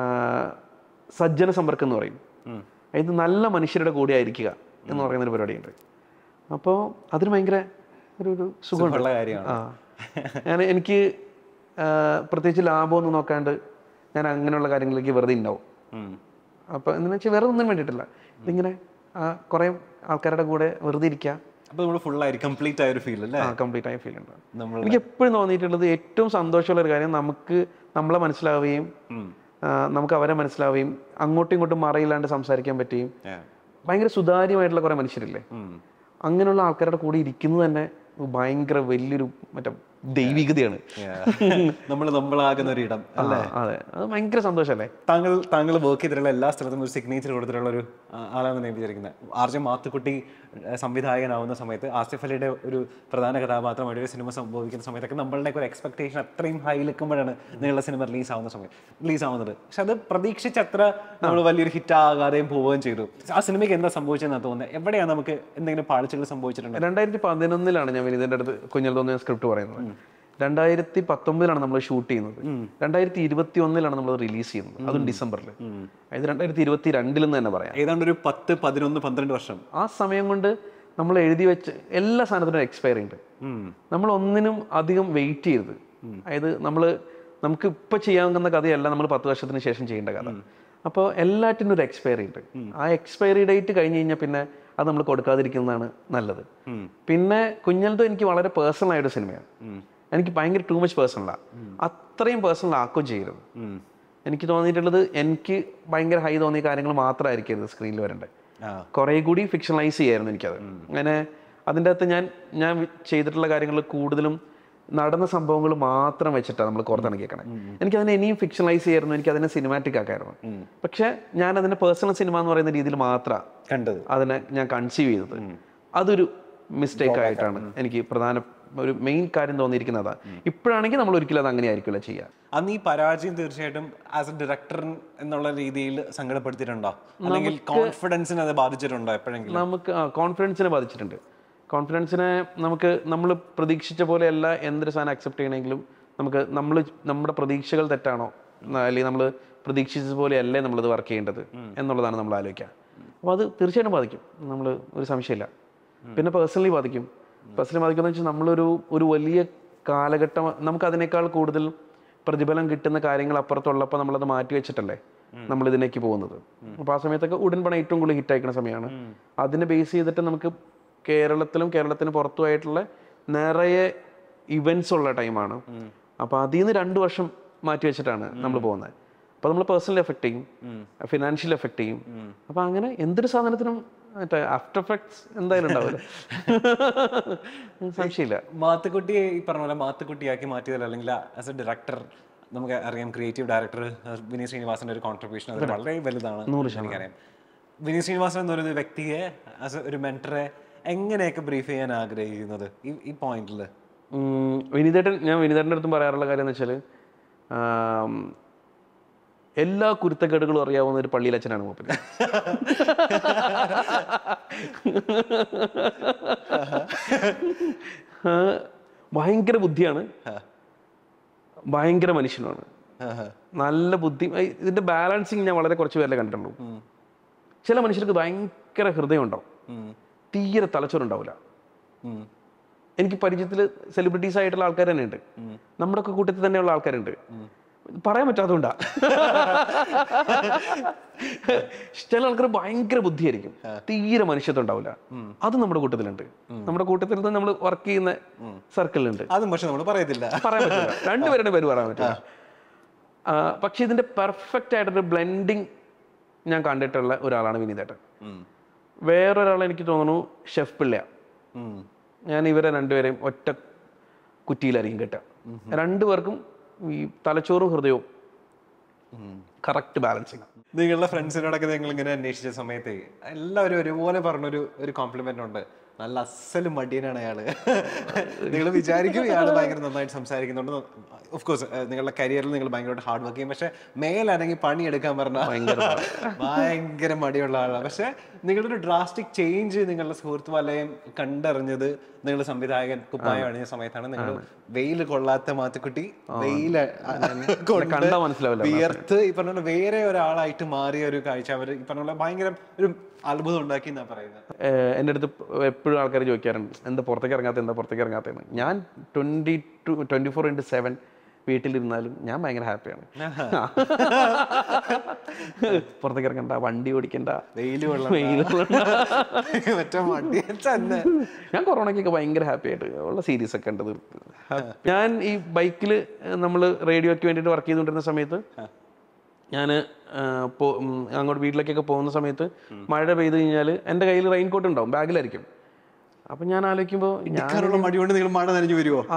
സജ്ജന സമ്പർക്കം എന്ന് പറയും അതായത് നല്ല മനുഷ്യരുടെ കൂടെ ആയിരിക്കുക എന്ന് പറയുന്ന ഒരു പരിപാടിയുണ്ട് അപ്പോൾ അതിന് ഭയങ്കര ഒരു ഒരു സുഖമുണ്ട് ഉള്ള കാര്യമാണ് ആ ഞാൻ എനിക്ക് ആ, പ്രത്യേകിച്ച് ലാഭമൊന്നും നോക്കാണ്ട് ഞാൻ അങ്ങനെയുള്ള കാര്യങ്ങളിലേക്ക് വെറുതെ ഉണ്ടാവും ഉം. അപ്പോൾ എന്താണെന്ന് വെച്ചാൽ വേറെ ഒന്നും വേണ്ടിയിട്ടില്ല ഇതിങ്ങനെ ആ, കുറേ ആൾക്കാരുടെ കൂടെ വെറുതെ ഇരിക്കുക അപ്പൊ നമ്മൾ ഫുൾ ആയി കംപ്ലീറ്റ് ആയ ഒരു ഫീൽ അല്ലേ ആ കംപ്ലീറ്റ് ആയ ഫീൽ ഉണ്ട് നമ്മൾ എനിക്ക് എപ്പോഴും തോന്നിയിട്ടുള്ളത് ഏറ്റവും സന്തോഷമുള്ള ഒരു കാര്യം നമുക്ക് നമ്മളെ മനസ്സിലാവുകയും ആ, നമുക്ക് അവരെ മനസ്സിലാവുകയും അങ്ങോട്ടും ഇങ്ങോട്ടും മറയില്ലാണ്ട് സംസാരിക്കാൻ പറ്റുകയും ഭയങ്കര സുതാര്യമായിട്ടുള്ള കുറേ മനുഷ്യരില്ലേ അങ്ങനെയുള്ള ആൾക്കാരുടെ കൂടെ ഇരിക്കുന്നത് തന്നെ ഭയങ്കര വലിയൊരു മറ്റേ ദൈവികതയാണ് നമ്മൾ നമ്മളാകുന്ന ഒരു ഇടം ആ, അതെ അത് ഭയങ്കര സന്തോഷമല്ലേ താങ്കൾ താങ്കൾ വർക്ക് ചെയ്തിട്ടുള്ള എല്ലാ സ്ഥലത്തും ഒരു സിഗ്നേച്ചർ കൊടുത്തിട്ടുള്ള ഒരു ആ, ആളാണെന്ന് ഞാൻ വിചാരിക്കുന്നത് ആർ ജെ മാത്തുക്കുട്ടി ആ, സംവിധായകനാവുന്ന സമയത്ത് ആസിഫ് അലിയുടെ ഒരു പ്രധാന കഥാപാത്രമായിട്ട് ഒരു സിനിമ സംഭവിക്കുന്ന സമയത്തൊക്കെ നമ്മളുടെ ഒരു എക്സ്പെക്ടേഷൻ അത്രയും ഹൈ നിൽക്കുമ്പോഴാണ് നിങ്ങളുടെ സിനിമ റിലീസ് ആവുന്ന സമയം റിലീസ് ആവുന്നത് പക്ഷെ അത് പ്രതീക്ഷിച്ചത്ര നമ്മൾ വലിയൊരു ഹിറ്റ് ആകാതെയും പോവുകയും ചെയ്തു ആ സിനിമയ്ക്ക് എന്താ സംഭവിച്ചതെന്നാണ് തോന്നുന്നത് എവിടെയാണ് നമുക്ക് എന്തെങ്കിലും പാളിച്ചകൾ സംഭവിച്ചിട്ടുണ്ട് രണ്ടായിരത്തി പതിനൊന്നിലാണ് ഞാൻ വിനീതന്റെ അടുത്ത് കുഞ്ഞൽ തോന്നിയ സ്ക്രിപ്റ്റ് പറയുന്നത് രണ്ടായിരത്തി പത്തൊമ്പതിലാണ് നമ്മൾ ഷൂട്ട് ചെയ്യുന്നത് രണ്ടായിരത്തി ഇരുപത്തി ഒന്നിലാണ് നമ്മൾ റിലീസ് ചെയ്യുന്നത് അതും ഡിസംബറിൽ അതായത് രണ്ടായിരത്തി ഇരുപത്തി രണ്ടിലെന്ന് തന്നെ പറയാം ഏതാണ്ട് ഒരു പത്ത് പതിനൊന്ന് പന്ത്രണ്ട് വർഷം ആ സമയം കൊണ്ട് നമ്മൾ എഴുതി വെച്ച് എല്ലാ സാധനത്തിനും എക്സ്പയറി ഉണ്ട് നമ്മൾ ഒന്നിനും അധികം വെയിറ്റ് ചെയ്യരുത് അതായത് നമ്മൾ നമുക്ക് ഇപ്പൊ ചെയ്യാവുന്ന കഥയല്ല നമ്മൾ പത്ത് വർഷത്തിന് ശേഷം ചെയ്യേണ്ട കഥ അപ്പോൾ എല്ലാറ്റിനും ഒരു എക്സ്പയറി ഉണ്ട് ആ എക്സ്പയറി ഡേറ്റ് കഴിഞ്ഞ് കഴിഞ്ഞാൽ പിന്നെ അത് നമ്മൾ കൊടുക്കാതിരിക്കുന്നതാണ് നല്ലത് പിന്നെ കുഞ്ഞൽതോ എനിക്ക് വളരെ പേഴ്സണൽ ആയ ഒരു സിനിമയാണ് എനിക്ക് ഭയങ്കര ടൂ മച്ച് പേഴ്സണലാണ് അത്രയും പേഴ്സണൽ ആക്കുകയും ചെയ്യരുത് എനിക്ക് തോന്നിയിട്ടുള്ളത് എനിക്ക് ഭയങ്കര ഹൈ തോന്നിയ കാര്യങ്ങൾ മാത്രമായിരിക്കരുത് സ്ക്രീനിൽ വരേണ്ടത് ആ കുറേ കൂടി ഫിക്ഷണലൈസ് ചെയ്യായിരുന്നു എനിക്കത് അങ്ങനെ അതിൻ്റെ അകത്ത് ഞാൻ ഞാൻ വി- ചെയ്തിട്ടുള്ള കാര്യങ്ങൾ കൂടുതലും നടന്ന സംഭവങ്ങൾ മാത്രം വെച്ചിട്ടാണ് നമ്മൾ കോർത്തിണക്കിയേക്കണേ എനിക്ക് അതിനെ ഇനിയും ഫിക്ഷണലൈസ് ചെയ്യായിരുന്നു എനിക്ക് അതിനെ സിനിമാറ്റിക് ആക്കായിരുന്നു പക്ഷെ ഞാൻ അതിനെ പേഴ്സണൽ സിനിമ എന്ന് പറയുന്ന രീതിയിൽ മാത്രമാണ് കണ്ടത് അതിനെ ഞാൻ കൺസീവ് ചെയ്തത് അതൊരു മിസ്റ്റേക്ക് ആയിട്ടാണ് എനിക്ക് പ്രധാന ഒരു മെയിൻ കാര്യം തോന്നിയിരിക്കുന്നത് അതാ ഇപ്പോഴാണെങ്കിൽ നമ്മൾ ഒരിക്കലും അത് അങ്ങനെ ആയിരിക്കില്ല ചെയ്യുക അന്ന് ഈ പരാജയം തീർച്ചയായിട്ടും ആസ് എ ഡയറക്ടർ എന്നുള്ള രീതിയിൽ സങ്കടപ്പെടുത്തിയിട്ടുണ്ടോ അല്ലെങ്കിൽ കോൺഫിഡൻസിനെ അത് ബാധിച്ചിട്ടുണ്ടോ എപ്പോഴെങ്കിലും നമുക്ക് കോൺഫിഡൻസിനെ ബാധിച്ചിട്ടുണ്ട് കോൺഫിഡൻസിനെ നമുക്ക് നമ്മൾ പ്രതീക്ഷിച്ച പോലെയല്ല എന്തൊരു സാധനം അക്സെപ്റ്റ് ചെയ്യണമെങ്കിലും നമുക്ക് നമ്മൾ നമ്മുടെ പ്രതീക്ഷകൾ തെറ്റാണോ ന- അല്ലെങ്കിൽ നമ്മൾ പ്രതീക്ഷിച്ചത് പോലെയല്ലേ നമ്മളിത് വർക്ക് ചെയ്യേണ്ടത് എന്നുള്ളതാണ് നമ്മൾ ആലോചിക്കുക അപ്പോൾ അത് തീർച്ചയായിട്ടും ബാധിക്കും നമ്മൾ ഒരു സംശയമില്ല പിന്നെ പേഴ്സണലി ബാധിക്കും പേഴ്സണലി ബാധിക്കുന്ന വെച്ചാൽ നമ്മളൊരു ഒരു വലിയ കാലഘട്ടം നമുക്ക് അതിനേക്കാൾ കൂടുതൽ പ്രതിഫലം കിട്ടുന്ന കാര്യങ്ങൾ അപ്പുറത്തുള്ളപ്പോൾ നമ്മളത് മാറ്റി വെച്ചിട്ടല്ലേ നമ്മൾ ഇതിലേക്ക് പോകുന്നത് അപ്പോൾ ആ സമയത്തൊക്കെ ഉടൻ പണം ഏറ്റവും കൂടുതൽ ഹിറ്റ് അയക്കുന്ന സമയമാണ് അതിനെ ബേസ് ചെയ്തിട്ട് നമുക്ക് കേരളത്തിലും കേരളത്തിന് പുറത്തുമായിട്ടുള്ള നിറയെ ഇവന്റ്സ് ഉള്ള ടൈമാണ് അപ്പോൾ അതിൽ നിന്ന് രണ്ട് വർഷം മാറ്റി വെച്ചിട്ടാണ് നമ്മൾ പോകുന്നത് അപ്പോൾ നമ്മൾ പേഴ്സണലി എഫക്ട് ചെയ്യും ഫിനാൻഷ്യലി എഫക്ട് ചെയ്യും അപ്പോൾ അങ്ങനെ എന്തൊരു സാധനത്തിനും മറ്റേ ആഫ്റ്റർ എഫക്ട്സ് എന്തായാലും ഉണ്ടാവില്ല സംശയമില്ല മാത്തുക്കുട്ടിയെ ഈ പറഞ്ഞ പോലെ മാത്തുക്കുട്ടിയാക്കി മാറ്റിയതല്ല അല്ലെങ്കിൽ ആസ് എ ഡയറക്ടർ നമുക്ക് അറിയാം ക്രിയേറ്റീവ് ഡയറക്ടർ വിനീത് ശ്രീനിവാസന്റെ ഒരു കോൺട്രിബ്യൂഷൻ അത് വളരെ വലുതാണ് എനിക്കറിയാം വിനീത് ശ്രീനിവാസൻ എന്ന് പറയുന്ന വ്യക്തിയെ ആസ് ഒരു മെന്ററെ എങ്ങനെയൊക്കെ ബ്രീഫ് ചെയ്യാൻ ആഗ്രഹിക്കുന്നത് ഈ ഈ പോയിന്റിൽ ഉം, വിനീതേട്ടൻ ഞാൻ വിനീതേട്ടൻ്റെ അടുത്തും പറയാറുള്ള കാര്യം എന്ന് വെച്ചാൽ എല്ലാ കുരുത്തക്കേടുകളും അറിയാവുന്ന ഒരു പള്ളിയിലച്ഛനാണ് മൂപ്പര് ആ, ഭയങ്കര ബുദ്ധിയാണ് ഭയങ്കര മനുഷ്യനുമാണ് നല്ല ബുദ്ധി ഐ, ഇതിന്റെ ബാലൻസിങ് ഞാൻ വളരെ കുറച്ച് പേരല്ലേ കണ്ടിട്ടുള്ളൂ ചില മനുഷ്യർക്ക് ഭയങ്കര ഹൃദയം ഉണ്ടാവും തീരെ തലച്ചോറുണ്ടാവില്ല എനിക്ക് പരിചയത്തിൽ സെലിബ്രിറ്റീസ് ആയിട്ടുള്ള ആൾക്കാർ തന്നെ ഉണ്ട് നമ്മുടെ ഒക്കെ കൂട്ടത്തിൽ തന്നെയുള്ള ആൾക്കാരുണ്ട് പറയാൻ പറ്റാത്തതുകൊണ്ടാ ചില ആൾക്കാർ ഭയങ്കര ബുദ്ധിയായിരിക്കും തീരെ മനുഷ്യത്വം ഉണ്ടാവില്ല അത് നമ്മുടെ കൂട്ടത്തിലുണ്ട് നമ്മുടെ കൂട്ടത്തിൽ നിന്ന് നമ്മൾ വർക്ക് ചെയ്യുന്ന സർക്കിളിലുണ്ട് അതും പക്ഷെ നമ്മൾ പറയത്തില്ല പറയാൻ പറ്റില്ല രണ്ടുപേരുടെ പേര് പറയാൻ പറ്റില്ല ആ, പക്ഷെ ഇതിന്റെ പെർഫെക്റ്റ് ആയിട്ടൊരു ബ്ലെൻഡിങ് ഞാൻ കണ്ടിട്ടുള്ള ഒരാളാണ് വിനീതേട്ടൻ വേറൊരാൾ എനിക്ക് തോന്നുന്നു ഷെഫ് പിള്ളയ ഞാൻ ഇവരെ രണ്ടുപേരെയും ഒറ്റ കുറ്റിയിലായിരിക്കും കെട്ടുക രണ്ടുപേർക്കും ഈ തലച്ചോറും ഹൃദയവും കറക്റ്റ് ബാലൻസിങ് നിങ്ങളുടെ ഫ്രണ്ട്സിനോടൊക്കെ നിങ്ങൾ ഇങ്ങനെ അന്വേഷിച്ച സമയത്ത് എല്ലാവരും ഒരുപോലെ പറഞ്ഞൊരു ഒരു കോംപ്ലിമെന്റ് ഉണ്ട് നല്ല അസല് മടിയനാണ് അയാള് നിങ്ങൾ വിചാരിക്കും ഇയാൾ ഭയങ്കര നന്നായിട്ട് സംസാരിക്കുന്നുണ്ട് ഓഫ് കോഴ്സ് നിങ്ങളുടെ കരിയറിൽ നിങ്ങൾ ഭയങ്കരമായിട്ട് ഹാർഡ് വർക്ക് ചെയ്യും പക്ഷെ മേലാണെങ്കിൽ പണിയെടുക്കാൻ പറഞ്ഞാൽ ഭയങ്കര മടിയുള്ള ആളാണ് പക്ഷെ നിങ്ങളുടെ ഒരു ഡ്രാസ്റ്റിക് ചേഞ്ച് നിങ്ങളുടെ സുഹൃത്ത് വലയം കണ്ടറിഞ്ഞത് നിങ്ങൾ സംവിധായകൻ കുപ്പായം അണിഞ്ഞ സമയത്താണ് നിങ്ങൾ വെയിൽ കൊള്ളാത്ത മാത്തുക്കുട്ടി വെയിൽ കണ്ടാ മനസ്സിലാവില്ല വിയർത്ത് ഈ പറഞ്ഞ പോലെ വേറെ ഒരാളായിട്ട് മാറിയ ഒരു കാഴ്ച അവർ ഈ പറഞ്ഞ പോലെ ഭയങ്കര ഒരു അത്ഭുതം ഉണ്ടാക്കി എന്നാ പറയുന്നത് ഏഹ് എൻ്റെ അടുത്ത് എപ്പോഴും ആൾക്കാർ ചോദിക്കാറുണ്ട് എന്താ പുറത്തേക്ക് ഇറങ്ങാത്ത എന്താ പുറത്തേക്ക് ഇറങ്ങാത്തതെന്ന് ഞാൻ twenty two twenty four into seven വീട്ടിലിരുന്നാലും ഞാൻ ഭയങ്കര ഹാപ്പിയാണ് പുറത്തേക്ക് ഇറങ്ങണ്ട വണ്ടി ഓടിക്കണ്ട വെയില് കൊള്ളാം വെയിൽ കൊള്ളണ്ട. മറ്റേ മടിയൻ തന്നെ ഞാൻ കൊറോണയ്ക്കൊക്കെ ഭയങ്കര ഹാപ്പി ആയിട്ട് ഉള്ള സീരീസ് ഒക്കെ ഉണ്ട് തീർത്ത് ഞാൻ ഈ ബൈക്കിൽ നമ്മൾ റേഡിയോയ്ക്ക് വേണ്ടിയിട്ട് വർക്ക് ചെയ്തുകൊണ്ടിരുന്ന സമയത്ത് ഞാൻ അങ്ങോട്ട് വീട്ടിലേക്കൊക്കെ പോകുന്ന സമയത്ത് മഴ പെയ്ത് കഴിഞ്ഞാൽ എൻ്റെ കയ്യിൽ റെയിൻ കോട്ട് ഉണ്ടാവും ബാഗിലായിരിക്കും അപ്പം ഞാൻ ആലോചിക്കുമ്പോൾ ഞാൻ ഇടിക്കാനുള്ള മടി കൊണ്ട് നിങ്ങൾ മഴ നനഞ്ഞു വരുമോ ആ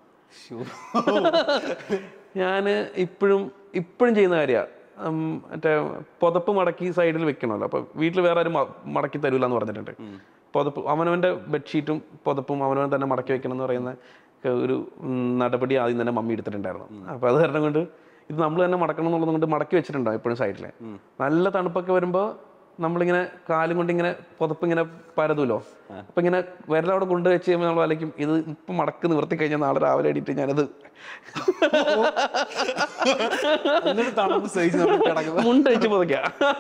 ഞാൻ ഇപ്പോഴും ഇപ്പോഴും ചെയ്യുന്ന കാര്യമാണ് മറ്റേ പുതപ്പ് മടക്കി സൈഡിൽ വെക്കണമല്ലോ അപ്പോൾ വീട്ടിൽ വേറെ ആരും മ- മടക്കി തരൂല എന്ന് പറഞ്ഞിട്ടുണ്ട് പുതപ്പ് അവനവൻ്റെ ബെഡ്ഷീറ്റും പുതപ്പും അവനവൻ തന്നെ മടക്കി വെക്കണം എന്ന് പറയുന്ന ക- ഒരു ഉം, നടപടി ആദ്യം തന്നെ മമ്മി എടുത്തിട്ടുണ്ടായിരുന്നു അപ്പോൾ അത് കാരണം കൊണ്ട് ഇത് നമ്മൾ തന്നെ മടക്കണം എന്നുള്ളത് കൊണ്ട് മടക്കി വെച്ചിട്ടുണ്ടാവും എപ്പോഴും സൈഡിൽ നല്ല തണുപ്പൊക്കെ വരുമ്പോൾ നമ്മളിങ്ങനെ കാലും കൊണ്ട് ഇങ്ങനെ പുതപ്പ് ഇങ്ങനെ പരതുമല്ലോ അപ്പൊ ഇങ്ങനെ വിരലവിടെ കൊണ്ട് വെച്ച് കഴിയുമ്പോൾ നമ്മൾ ആലോചിക്കും ഇത് ഇപ്പം മടക്ക് നിവർത്തി കഴിഞ്ഞാൽ നാളെ രാവിലെ എണീറ്റ് ഞാനത് എന്നിട്ട് തണുപ്പ് സഹിച്ച് നമ്മൾ കിടക്കുന്നത് മുണ്ട് വെച്ച് പുതയ്ക്ക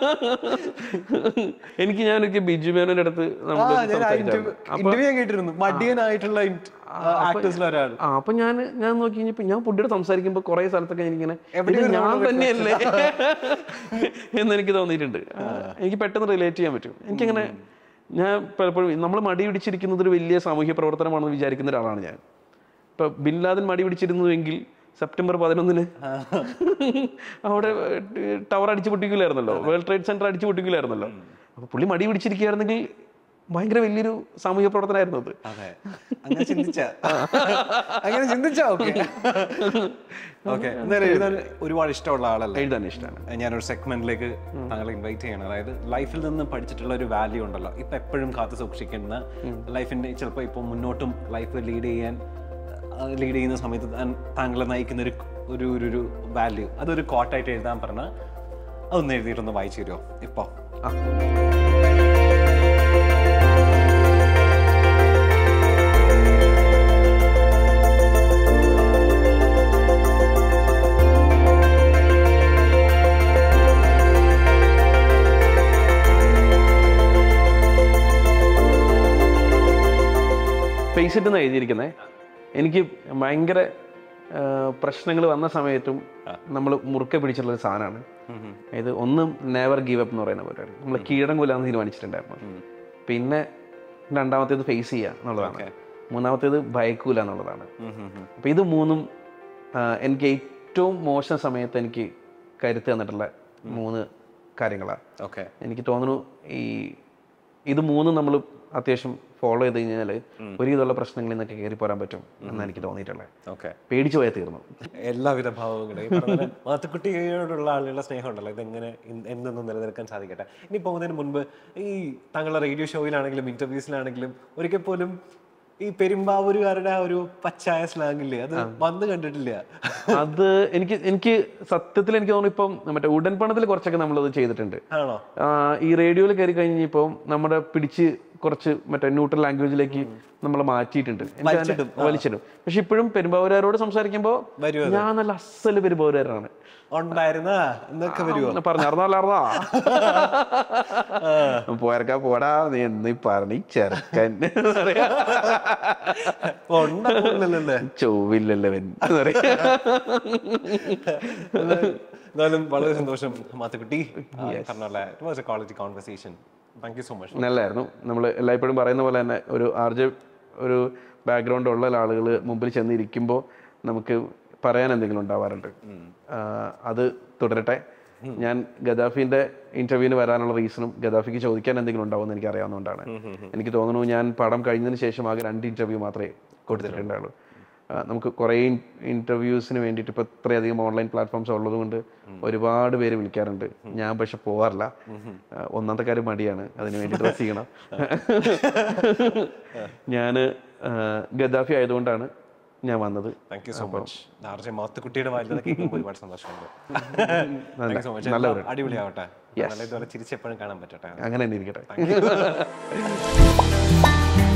എനിക്ക് ഞാൻ ഒരിക്കൽ ബിജു മേനോന്റെ അടുത്ത് ആ നമ്മൾ ഞാൻ സംസാരിച്ചായിരുന്നു. ഇന്റർവ്യൂ ഞാൻ കേട്ടിരുന്നു മടിയനായിട്ടുള്ള ആക്ടേഴ്സിൽ ഒരാൾ ആ അപ്പൊ ഞാൻ ഞാൻ നോക്കി കഴിഞ്ഞപ്പോ ഞാൻ പുള്ളിയുടെ സംസാരിക്കുമ്പോൾ കുറെ സ്ഥലത്തൊക്കെ എനിക്കിങ്ങനെ എവിടെയോ ഇത് ഞാൻ തന്നെയല്ലേ എന്ന് എനിക്ക് തോന്നിയിട്ടുണ്ട് ആ, എനിക്ക് പെട്ടെന്ന് റിലേറ്റ് ചെയ്യാൻ പറ്റും എനിക്കങ്ങനെ ഞാൻ പലപ്പോഴും നമ്മൾ മടി പിടിച്ചിരിക്കുന്നത് ഒരു വലിയ സാമൂഹ്യ പ്രവർത്തനമാണെന്ന് വിചാരിക്കുന്ന ഒരാളാണ് ഞാൻ ഇപ്പൊ ബിൻ ലാദൻ മടി പിടിച്ചിരുന്നുവെങ്കിൽ സെപ്റ്റംബർ പതിനൊന്നിന് അവിടെ ടവർ അടിച്ചു പൊട്ടിക്കില്ലായിരുന്നല്ലോ വേൾഡ് ട്രേഡ് സെന്റർ അടിച്ചു പൊട്ടിക്കില്ലായിരുന്നല്ലോ അപ്പൊ പുള്ളി മടി പിടിച്ചിരിക്കുകയായിരുന്നെങ്കിൽ ഭയങ്കര വലിയൊരു സാമൂഹ്യ പ്രവർത്തനമായിരുന്നു അത് അതെ അങ്ങനെ ചിന്തിച്ച അങ്ങനെ ചിന്തിച്ചാ ഓക്കെ ഓക്കെ എന്തായാലും എഴുതാൻ ഒരുപാട് ഇഷ്ടമുള്ള ആളല്ലേ എഴുതാൻ ഇഷ്ടമാണ് ഞാനൊരു സെഗ്മെന്റിലേക്ക് താങ്കളെ ഇൻവൈറ്റ് ചെയ്യണം അതായത് ലൈഫിൽ നിന്ന് പഠിച്ചിട്ടുള്ള ഒരു വാല്യൂ ഉണ്ടല്ലോ ഇപ്പൊ എപ്പോഴും കാത്തു സൂക്ഷിക്കുന്ന ലൈഫിന്റെ ചിലപ്പോൾ ഇപ്പോൾ മുന്നോട്ടും ലൈഫ് ലീഡ് ചെയ്യാൻ ലീഡ് ചെയ്യുന്ന സമയത്ത് താൻ- താങ്കളെ നയിക്കുന്ന ഒരു ഒരു ഒരു- ഒരു വാല്യൂ അതൊരു കോട്ടായിട്ട് എഴുതാൻ പറഞ്ഞാൽ അതൊന്ന് എഴുതിയിട്ടൊന്ന് വായിച്ചു തരുമോ ഇപ്പൊ ഫേസ് ഇട്ട് എഴുതിയിരിക്കുന്നത് എനിക്ക് ഭയങ്കര പ്രശ്നങ്ങൾ വന്ന സമയത്തും നമ്മൾ മുറുക്കെ പിടിച്ചിട്ടുള്ള ഒരു സാധനമാണ് ഇത് ഒന്നും നെവർ ഗീവ് അപ്പ് എന്ന് പറയുന്ന പരിപാടി നമ്മൾ കീഴടങ്ങൂലെന്ന് തീരുമാനിച്ചിട്ടുണ്ടായിരുന്നു പിന്നെ രണ്ടാമത്തേത് ഫേസ് ചെയ്യുക എന്നുള്ളതാണ് മൂന്നാമത്തേത് ഭയക്കൂല എന്നുള്ളതാണ് അപ്പൊ ഇത് മൂന്നും ആ, എനിക്ക് ഏറ്റവും മോശം സമയത്ത് എനിക്ക് കരുത്ത് തന്നിട്ടുള്ള മൂന്ന് കാര്യങ്ങളാണ് ഓക്കെ എനിക്ക് തോന്നുന്നു ഈ ഇത് മൂന്നും നമ്മൾ അത്യാവശ്യം ഫോളോ ചെയ്ത് കഴിഞ്ഞാൽ ഒരുവിധമുള്ള പ്രശ്നങ്ങളിൽ നിന്നൊക്കെ കയറി പോരാൻ പറ്റും എന്നാണ് എനിക്ക് തോന്നിയിട്ടുള്ളത് ഓക്കെ പേടിച്ചു പോയാൽ തീർന്നു എല്ലാവിധ ഭാവങ്ങളും മാത്തുക്കുട്ടിയോടുള്ള ആളുകളുടെ സ്നേഹം ഉണ്ടല്ലോ ഇതെങ്ങനെ ഇൻ- എന്നൊന്നും നിലനിൽക്കാൻ സാധിക്കട്ടെ ഇനി പോകുന്നതിന് മുൻപ് ഈ താങ്കളുടെ റേഡിയോ ഷോയിലാണെങ്കിലും ഇന്റർവ്യൂസിലാണെങ്കിലും ഒരിക്കൽ പോലും ഈ പെരുമ്പാവൂരുകാരുടെ ആ ഒരു പച്ചായ സ്ലാങ് ഇല്ലേ അത് വന്ന് കണ്ടിട്ടില്ല അത് എനിക്ക് എനിക്ക് സത്യത്തിൽ എനിക്ക് തോന്നുന്നു ഇപ്പം മറ്റേ ഉടൻ പണത്തിൽ കുറച്ചൊക്കെ നമ്മളത് ചെയ്തിട്ടുണ്ട് ആണോ ആ, ഈ റേഡിയോയിൽ കയറി കഴിഞ്ഞപ്പോൾ നമ്മുടെ പിടിച്ച് കുറച്ച് മറ്റേ ന്യൂട്രൽ ലാംഗ്വേജിലേക്ക് നമ്മൾ മാറ്റിയിട്ടുണ്ട് എനിക്ക് അതിന്റെ- വലിച്ചിടും പക്ഷെ ഇപ്പോഴും പെരുമ്പാവൂരാരോട് സംസാരിക്കുമ്പോൾ വരുമോ ഞാൻ നല്ല അസല് പെരുമ്പാവൂരാരാണ് ഉണ്ടായിരുന്ന എന്നൊക്കെ വരുമോ പറഞ്ഞറിഞ്ഞോ പോയർക്കാ പോടാ നീ എന്നീ പറഞ്ഞ ചെറുക്കൻ എന്ന് പറയാ. ഉണ്ടാവില്ലല്ലേ ചൊവ്വില്ലല്ലോ ഇവൻ എന്ന് പറയാ. എന്നാലും വളരെ സന്തോഷം മാത്തുക്കുട്ടി പറഞ്ഞ it was a quality conversation thank you so much നല്ലായിരുന്നു നമ്മൾ എല്ലായ്പ്പോഴും പറയുന്ന പോലെ തന്നെ ഒരു ആർജ ഒരു ബാക്ക്ഗ്രൗണ്ട് ഉള്ള ആളുകൾ മുമ്പിൽ ചെന്നിരിക്കുമ്പോൾ നമുക്ക് പറയാൻ എന്തെങ്കിലും ഉണ്ടാവാറുണ്ട് ആ, അത് തുടരട്ടെ ഞാൻ ഗദാഫിന്റെ ഇന്റർവ്യൂവിന് വരാനുള്ള റീസണും ഗദാഫിക്ക് ചോദിക്കാൻ എന്തെങ്കിലും ഉണ്ടാവുമെന്ന് എനിക്ക് അറിയാവുന്നതുകൊണ്ടാണ് എനിക്ക് തോന്നുന്നു ഞാൻ പടം കഴിഞ്ഞതിന് ശേഷം ആകെ രണ്ട് ഇന്റർവ്യൂ മാത്രമേ കൊടുത്തിട്ടുണ്ടാവുള്ളൂ ആ, നമുക്ക് കുറേ ഇൻ്റർവ്യൂസിന് വേണ്ടിയിട്ട് ഇപ്പോൾ ഇത്രയധികം ഓൺലൈൻ പ്ലാറ്റ്ഫോംസ് ഉള്ളതുകൊണ്ട് ഒരുപാട് പേര് വിളിക്കാറുണ്ട് ഞാൻ പക്ഷെ പോവാറില്ല ആ, ഒന്നാമത്തെ കാര്യം മടിയാണ് അതിന് വേണ്ടി ഡ്രസ് ചെയ്യണം ഞാൻ ഗദ്ദാഫി ആയതുകൊണ്ടാണ് ഞാൻ വന്നത് thank you so much RJ മാത്തുക്കുട്ടിയുടെ വായിൽ നിന്ന് കേൾക്കുമ്പോൾ ഒരുപാട് സന്തോഷമുണ്ട് താങ്ക് യു സോ മച്ച് നല്ലവരാണ്. അടിപൊളിയാവട്ടെ നല്ല ഇതുപോലെ ചിരിച്ചെപ്പോഴും കാണാൻ പറ്റട്ടെ അങ്ങനെ തന്നെ ഇരിക്കട്ടെ Thank you.